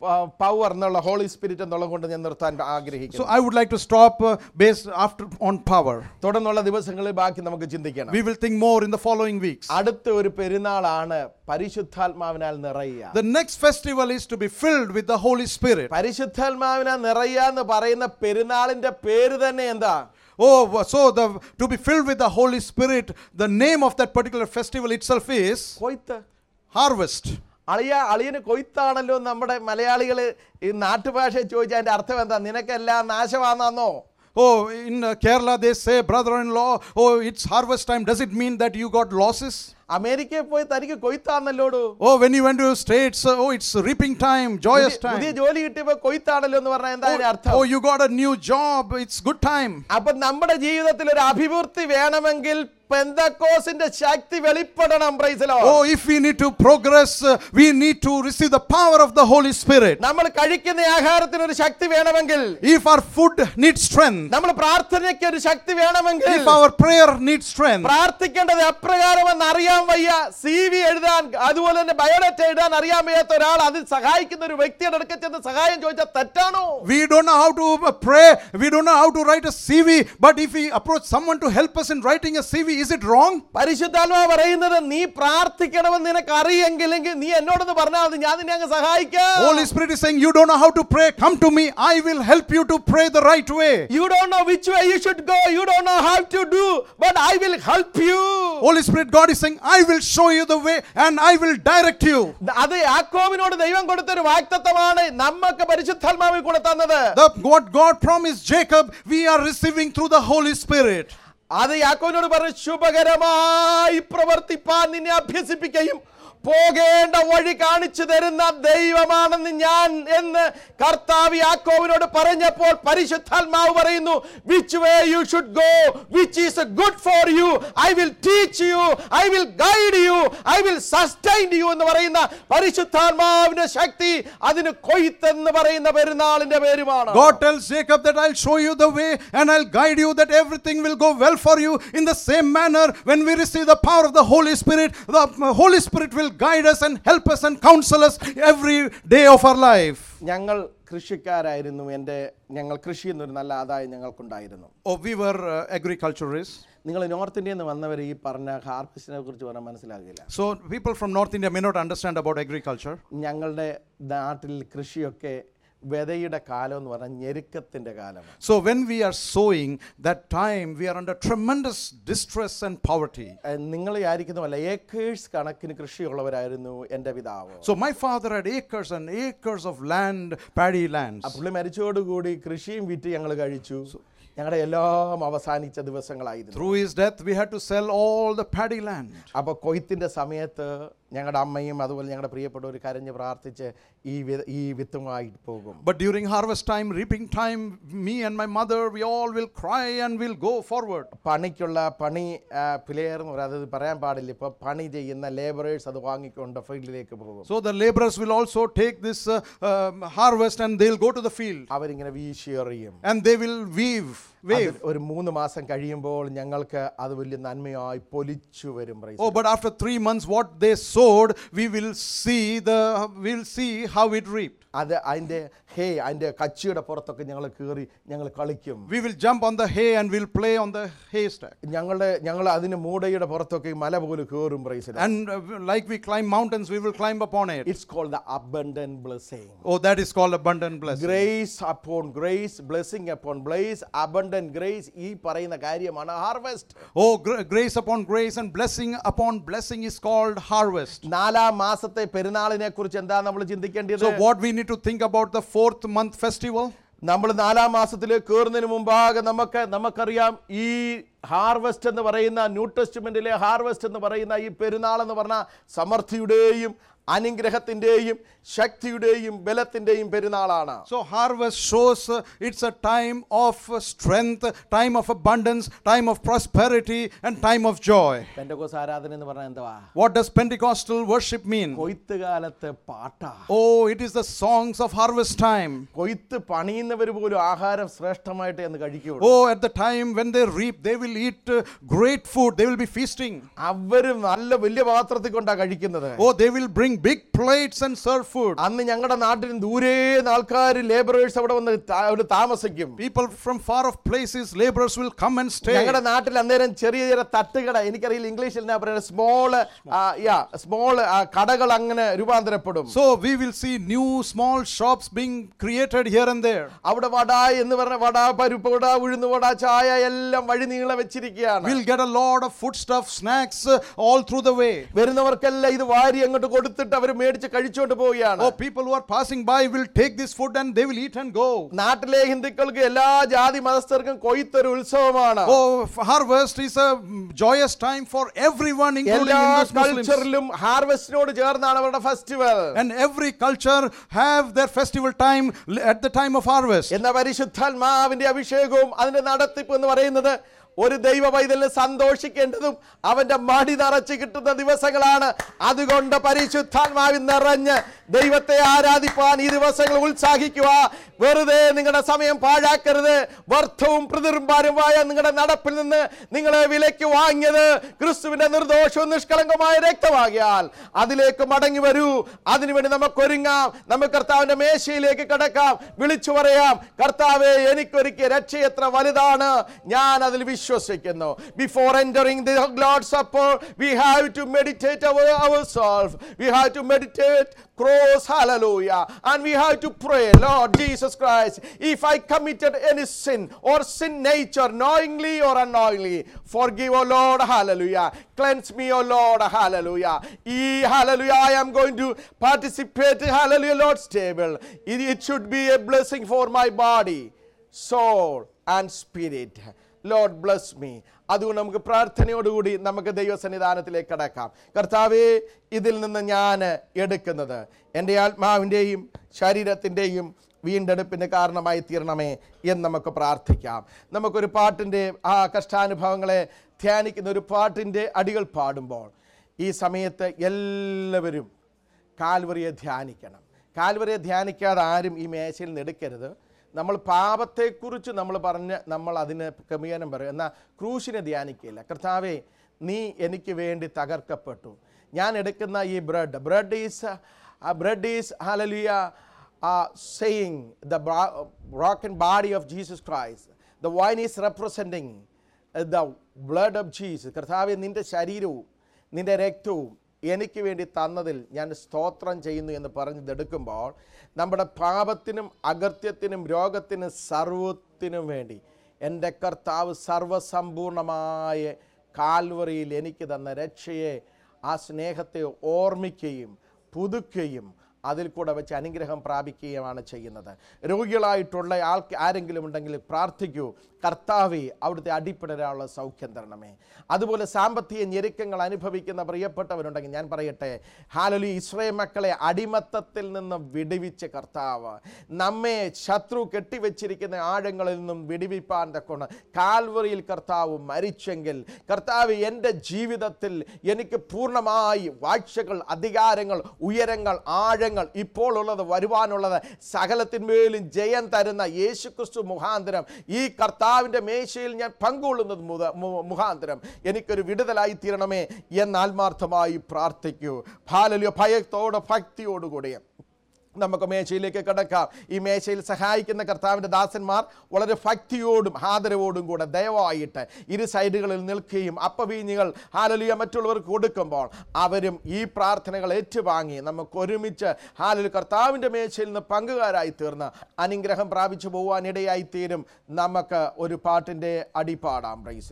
പവർ എന്നുള്ള ഹോളി സ്പിരിറ്റ് എന്നുള്ള കൊണ്ട് ഞാൻ നിർത്താൻ So ആഗ്രഹിക്കുന്നു I would like to stop uh, based after on power. തുടർന്നുള്ള ദിവസങ്ങളിൽ ബാക്കി നമുക്ക് ചിന്തിക്കണം We will think more in the following weeks. അടുത്ത ഒരു പെരുന്നാളാണ് പരിശുദ്ധാത്മാവിനാൽ നിറയുക The next festival is to be filled with the Holy Spirit. പരിശുദ്ധാത്മാവിനാൽ നിറയുക എന്ന് പറയുന്ന പെരുന്നാളിന്റെ പേര് തന്നെ എന്താ Oh, so the to be filled with the Holy Spirit, the name of that particular festival itself is കൊയ്ത്ത് harvest. അളിയ അളിയന് കൊയ്ത്താണല്ലോ നമ്മുടെ മലയാളികൾ ഈ നാട്ടുഭാഷ ചോദിച്ചാൽ അതിന്റെ അർത്ഥം എന്താ നിനക്കെല്ലാം നാശമാണെന്നോ Oh, in uh, Kerala they say, brother-in-law, oh, it's harvest time. Does it mean that you got losses? അമേരിക്കയിൽ പോയി തനിക്ക് കൊയ്ത്താന്നല്ലോടു Oh, when you went to states, uh, oh, it's reaping time, joyous പുതിയ- പുതിയ time. ജോലി കിട്ടിയപ്പോ കൊയ്ത്താണല്ലോ എന്ന് പറഞ്ഞാൽ എന്താ അതിന്റെ Oh, അർത്ഥം oh, you got a new job. It's good time. അപ്പൊ നമ്മുടെ ജീവിതത്തിൽ ഒരു അഭിവൃദ്ധി വേണമെങ്കിൽ പെന്തക്കോസിന്റെ ശക്തി വെളിപ്പെടണം പ്രൈസലോ Oh, if we need to progress, uh, we need to receive the power of the Holy Spirit. നമ്മൾ കഴിക്കുന്ന ആഹാരത്തിന് ഒരു ശക്തി വേണമെങ്കിൽ If our food needs strength, നമ്മൾ പ്രാർത്ഥനയ്ക്ക് ഒരു ശക്തി വേണമെങ്കിൽ if our prayer needs strength, പ്രാർത്ഥിക്കേണ്ടത് എപ്രകാരമെന്ന് അറിയാൻ വയ്യ സി വി എഴുതാൻ അതുപോലെ തന്നെ ബയോഡേറ്റ എഴുതാൻ അറിയാൻ വയ്യാത്ത ഒരാൾ അതിൽ സഹായിക്കുന്ന ഒരു വ്യക്തിയുടെ അടുക്ക ചെന്ന് സഹായം ചോദിച്ചാൽ തെറ്റാണോ we don't know how to uh, pray, we don't know how to write a CV, but if we approach someone to help us in writing a CV, is it wrong? പരിശുദ്ധാത്മാ പറയുന്നത് നീ പ്രാർത്ഥിക്കണമെന്ന് നിനക്ക് അറിയെങ്കിലെങ്കിൽ നീ എന്നോടൊന്ന് പറഞ്ഞാൽ മതി ഞാൻ നിന്നെ അങ്ങ് സഹായിക്കാം Holy Spirit is saying, You don't know how to pray, come to me, I will help you to pray the right way. You don't know which way you should go. You don't know how to do, but I will help you. Holy Spirit, God is saying, I will show you the way and I will direct you. അത് യാക്കോബിനോട് ദൈവം കൊടുത്തൊരു വാക്തത്വമാണ് നമുക്ക് പരിശുദ്ധാത്മാവിൽ കൂടെ തന്നത് The, what God promised Jacob, we are receiving through the Holy Spirit. അത് യാക്കോബിനോട് പറഞ്ഞു ശുഭകരമായി പ്രവർത്തിപ്പാൻ നിന്നെ അഭ്യസിപ്പിക്കുകയും പോകേണ്ട വഴി കാണിച്ചു തരുന്ന ദൈവമാണെന്ന് ഞാൻ എന്ന് കർത്താവ് യാക്കോവിനോട് പറഞ്ഞപ്പോൾ പരിശുദ്ധാത്മാവ് പറയുന്നു which way you should go which is good for you I will teach you I will guide you I will sustain you എന്ന് പറയുന്ന പരിശുദ്ധാത്മാവിന്റെ ശക്തി അതിന് കൊയ്ത്തെന്ന് പറയുന്ന പെരുന്നാളിന്റെ പേരുമാണ് God tells Jacob that I'll show you the way and I'll guide you that everything will go well for you. In the same manner, when we receive the power of the Holy Spirit, the Holy Spirit will guide us and help us and counsel us every day of our life. ഞങ്ങൾ കൃഷിക്കാരായിരുന്നു എൻ്റെ ഞങ്ങൾ കൃഷി എന്നൊരു നല്ല ആദായം ഞങ്ങൾക്കുണ്ടായിരുന്നു Oh, we were uh, agriculturists. നിങ്ങൾ north ഇന്ത്യയിൽ നിന്ന് വന്നവർ ഈ പറഞ്ഞ ഹാർവസ്റ്റിനെ കുറിച്ച് പറഞ്ഞാൽ മനസ്സിലാകില്ല So, people from North India may not understand about agriculture. ഞങ്ങളുടെ നാട്ടിൽ കൃഷിയൊക്കെ വിതയുടെ കാലം എന്ന് പറഞ്ഞാൽ ഞെരുക്കത്തിൻ്റെ കാലമാണ് So, when we are sowing, that time we are under tremendous distress and poverty. ഏഹ് നിങ്ങൾ വിചാരിക്കുന്ന പോലെ ഏക്കേഴ്സ് കണക്കിന് കൃഷിയുള്ളവരായിരുന്നു എൻ്റെ പിതാവ് So, my father had acres and acres of land, paddy lands. ആ പുള്ളി മരിച്ചോടുകൂടി കൃഷിയും വിറ്റ് ഞങ്ങൾ കഴിച്ചു ഞങ്ങളുടെ എല്ലാം അവസാനിച്ച ദിവസങ്ങളായിരുന്നു Through his death, we had to sell all the paddy land. അപ്പോൾ കൊയ്ത്തിൻ്റെ സമയത്ത് ഞങ്ങളുടെ അമ്മയും അതുപോലെ ഞങ്ങളുടെ പ്രിയപ്പെട്ടവർ കരഞ്ഞ് പ്രാർത്ഥിച്ച് ഈ വി- ഈ വിത്തുമായിട്ട് പോകും But during harvest time, reaping time, me and my mother, we all will cry and we'll go forward. പണിക്കുള്ള പണി പ്ലെയർ എന്ന് പറയുന്നത് അത് പറയാൻ പാടില്ല ഇപ്പോൾ പണി ചെയ്യുന്ന ലേബറേഴ്സ് അത് വാങ്ങിക്കൊണ്ട് ഫീൽഡിലേക്ക് പോകും So the laborers will also take this uh, um, harvest and they'll go to the field അവരിങ്ങനെ വീശി എറിയും and they will weave, wave. അത് ഒരു മൂന്ന് മാസം കഴിയുമ്പോൾ ഞങ്ങൾക്ക് അത് വലിയ നന്മയായി പൊലിച്ചു വരും praise Oh, but after three months, what they sowed, we will see the we'll see how it reaped. അത് അതിൻ്റെ ഹേ അതിൻ്റെ കച്ചിയുടെ പുറത്തൊക്കെ ഞങ്ങൾ കയറി ഞങ്ങൾ കളിക്കും We will jump on the hay and we'll play on the haystack. ഞങ്ങളുടെ ഞങ്ങൾ അതിന് മൂടയുടെ പുറത്തൊക്കെ ഈ മല പോലെ കയറും പ്രൈസിൽ And uh, like we climb mountains, we will climb upon it. It's called the abundant blessing Oh, that is called abundant blessing. Grace upon grace blessing upon bless abundant grace ഈ പറയുന്ന കാര്യമാണ് harvest Oh, gra- grace upon grace and blessing upon blessing is called harvest. നാലാം മാസത്തെ പെരുന്നാളിനെ കുറിച്ച് എന്താ നമ്മൾ ചിന്തിക്കേണ്ടത് So, what we need to think about the fourth month festival? നമ്മൾ നാലാം മാസത്തിലേക്ക് കയറുന്നതിന് മുമ്പാകെ നമുക്ക് നമുക്കറിയാം ഈ ഹാർവെസ്റ്റ് എന്ന് പറയുന്ന ന്യൂ ടെസ്റ്റ്മെൻറ്റിലെ ഹാർവെസ്റ്റ് എന്ന് പറയുന്ന ഈ പെരുന്നാൾ എന്ന് പറഞ്ഞ സമൃദ്ധിയുടെയും അനുഗ്രഹത്തിൻ്റെയും ശക്തിയുടെയും ബലത്തിൻ്റെയും പെരുന്നാളാണ് So harvest shows uh, it's a time of uh, strength, time of abundance, time of prosperity, and time of joy. Pentecost ആരാധന എന്ന് പറഞ്ഞാൽ എന്തുവാ What does Pentecostal worship mean? കൊയ്ത്ത് കാലത്ത് പാട്ടാ Oh, it is the songs of harvest time. കൊയ്ത്ത് പണിയുന്നവർ പോലും ആഹാരം ശ്രേഷ്ഠമായിട്ട് എന്ന് കഴിക്കുള്ളൂ Oh, at the time when they reap, they will eat uh, great food. They will be feasting. അവര് നല്ല വലിയ പാത്രത്തിൽ കൊണ്ടാ കഴിക്കുന്നത് Oh, they will bring big plates and serve food. അന്ന് ഞങ്ങളുടെ നാട്ടിൽ ദൂരെ ആൾക്കാർ ലേബറേഴ്സ് അവിടെ വന്ന് താ- അവിടെ താമസിക്കും People from far off places, laborers will come and stay. ഞങ്ങളുടെ നാട്ടിൽ അന്നേരം ചെറിയ ചെറിയ തട്ടുകട എനിക്കറിയില്ല ഇംഗ്ലീഷിൽ എന്നാ പറയുന്നത് സ്മോള് യാ സ്മോൾ കടകൾ അങ്ങനെ രൂപാന്തരപ്പെടും So we will see new small shops being created here and there. അവിടെ വട എന്ന് പറഞ്ഞ വട പരിപ്പ് വട ഉഴുന്ന് വട ചായ എല്ലാം വഴി നീളെ വെച്ചിരിക്കുകയാണ് We'll get a lot of foodstuff, snacks uh, all through the way. വരുന്നവർക്കെല്ലാം ഇത് വാരി അങ്ങോട്ട് കൊടുത്തിട്ട് അവർ മേടിച്ച് കഴിച്ചുകൊണ്ട് പോവുകയാണ് Oh, people who are passing by will take this food and they will eat and go. നാട്ടിലെ ഹിന്ദുക്കൾക്ക് എല്ലാ ജാതി മതസ്ഥർക്കും കൊയ്ത്തൊരു ഉത്സവമാണ് Oh, f- harvest is a mm, joyous time for everyone, including എല്ലാ Hindus, Muslims. കൾച്ചറിലും ഹാർവെസ്റ്റിനോട് ചേർന്നാണ് അവരുടെ festival And every culture have their festival time l- at the time of harvest. എന്ന പരിശുദ്ധാത്മാവിന്റെ അഭിഷേകവും അതിന്റെ നടത്തിപ്പ് എന്ന് പറയുന്നത് ഒരു ദൈവ പൈതലിന് സന്തോഷിക്കേണ്ടതും അവന്റെ മടി നിറച്ച് കിട്ടുന്ന ദിവസങ്ങളാണ് അതുകൊണ്ട് പരിശുദ്ധാത്മാവിൽ നിറഞ്ഞ് ദൈവത്തെ ആരാധിപ്പാൻ ഈ ദിവസങ്ങൾ ഉത്സാഹിക്കുക വെറുതെ നിങ്ങളുടെ സമയം പാഴാക്കരുത് വ്യർത്ഥവും പ്രതിർമ്പാരുമായ നിങ്ങളുടെ നടപ്പിൽ നിന്ന് നിങ്ങളെ വിലയ്ക്ക് വാങ്ങിയത് ക്രിസ്തുവിന്റെ നിർദോഷവും നിഷ്കളങ്കമായ രക്തമാകിയാൽ അതിലേക്ക് മടങ്ങി വരൂ അതിനുവേണ്ടി നമുക്ക് ഒരുങ്ങാം നമുക്ക് കർത്താവിന്റെ മേശയിലേക്ക് കിടക്കാം വിളിച്ചു പറയാം കർത്താവെ എനിക്കൊരുക്കിയ രക്ഷ എത്ര വലുതാണ് ഞാൻ അതിൽ വിശ്വസിക്കുന്നു before entering the lord supper we have to meditate our our soul we have to meditate cross hallelujah and we have to pray lord jesus christ if i committed any sin or sin nature knowingly or unknowingly forgive oh lord hallelujah cleanse me oh lord hallelujah e hallelujah i am going to participate hallelujah lord's table it, it should be a blessing for my body soul and spirit lord bless me അതുകൊണ്ട് നമുക്ക് പ്രാർത്ഥനയോടുകൂടി നമുക്ക് ദൈവസന്നിധാനത്തിലേക്ക് കടക്കാം കർത്താവേ ഇതിൽ നിന്ന് ഞാൻ എടുക്കുന്നത് എൻ്റെ ആത്മാവിൻ്റെയും ശരീരത്തിൻ്റെയും വീണ്ടെടുപ്പിന് കാരണമായി തീരണമേ എന്ന് നമുക്ക് പ്രാർത്ഥിക്കാം നമുക്കൊരു പാട്ടിൻ്റെ ആ കഷ്ടാനുഭവങ്ങളെ ധ്യാനിക്കുന്ന ഒരു പാട്ടിൻ്റെ അടികൾ പാടുമ്പോൾ ഈ സമയത്ത് എല്ലാവരും കാൽവറിയെ ധ്യാനിക്കണം കാൽവറിയെ ധ്യാനിക്കാതെ ആരും ഈ മേശയിൽ നിന്ന് എടുക്കരുത് നമ്മൾ പാപത്തെക്കുറിച്ച് നമ്മൾ പറഞ്ഞ് നമ്മൾ അതിന് ക്രമീകരണം പറയും എന്നാൽ ക്രൂശിനെ ധ്യാനിക്കില്ല കർത്താവേ നീ എനിക്ക് വേണ്ടി തകർക്കപ്പെട്ടു ഞാൻ എടുക്കുന്ന ഈ bread bread is bread is hallelujah saying the broken body of Jesus Christ the wine is representing the blood of Jesus കർത്താവെ നിൻ്റെ ശരീരവും നിൻ്റെ രക്തവും എനിക്ക് വേണ്ടി തന്നതിൽ ഞാൻ സ്തോത്രം ചെയ്യുന്നു എന്ന് പറഞ്ഞതെടുക്കുമ്പോൾ നമ്മുടെ പാപത്തിനും അകൃത്യത്തിനും രോഗത്തിനും സർവത്തിനും വേണ്ടി എൻ്റെ കർത്താവ് സർവസമ്പൂർണമായ കാൽവറിയിൽ എനിക്ക് തന്ന രക്ഷയെ ആ സ്നേഹത്തെ ഓർമ്മിക്കുകയും പുതുക്കുകയും അതിൽ കൂടെ വെച്ച് അനുഗ്രഹം പ്രാപിക്കുകയുമാണ് ചെയ്യുന്നത് രോഗികളായിട്ടുള്ള ആൾ ആരെങ്കിലും ഉണ്ടെങ്കിൽ പ്രാർത്ഥിക്കൂ കർത്താവെ അവിടുത്തെ അടിപ്പിടരാനുള്ള സൗഖ്യം തരണമേ അതുപോലെ സാമ്പത്തിക ഞെരുക്കങ്ങൾ അനുഭവിക്കുന്ന പ്രിയപ്പെട്ടവരുണ്ടെങ്കിൽ ഞാൻ പറയട്ടെ ഹാലലി ഇസ്രയേൽ മക്കളെ അടിമത്തത്തിൽ നിന്ന് വിടുവിച്ച കർത്താവ് നമ്മെ ശത്രു കെട്ടിവെച്ചിരിക്കുന്ന ആഴങ്ങളിൽ നിന്നും വിടുവിപ്പാൻ തക്കൊണ്ട് കാൽവറിയിൽ കർത്താവ് മരിച്ചെങ്കിൽ കർത്താവ് എൻ്റെ ജീവിതത്തിൽ എനിക്ക് പൂർണ്ണമായി വാഴ്ചകൾ അധികാരങ്ങൾ ഉയരങ്ങൾ ആഴങ്ങൾ ഇപ്പോൾ ഉള്ളത് വരുവാനുള്ളത് സകലത്തിന്മേലും ജയം തരുന്ന യേശുക്രിസ്തു മുഖാന്തരം ഈ കർത്താവിൻ്റെ മേശയിൽ ഞാൻ പങ്കുകൊള്ളുന്നത് മുത മു- മുഖാന്തരം എനിക്കൊരു വിടുതലായി തീരണമേ എന്ന് ആത്മാർത്ഥമായി പ്രാർത്ഥിക്കൂ ഭാലലിയോ ഭയത്തോടെ ഭക്തിയോടുകൂടി നമുക്ക് മേശയിലേക്ക് കിടക്കാം ഈ മേശയിൽ സഹായിക്കുന്ന കർത്താവിൻ്റെ ദാസന്മാർ വളരെ ഭക്തിയോടും ആദരവോടും കൂടെ ദയവായിട്ട് ഇരു സൈഡുകളിൽ നിൽക്കുകയും അപ്പവീഞ്ഞുകൾ ഹാലലിയ മറ്റുള്ളവർക്ക് കൊടുക്കുമ്പോൾ അവരും ഈ പ്രാർത്ഥനകൾ ഏറ്റുവാങ്ങി നമുക്ക് ഒരുമിച്ച് ഹാലലി കർത്താവിൻ്റെ മേശയിൽ നിന്ന് പങ്കുകാരായി തീർന്ന് അനുഗ്രഹം പ്രാപിച്ചു പോകാനിടയായി തീരും നമുക്ക് ഒരു പാട്ടിൻ്റെ അടിപ്പാടാം പ്രൈസ്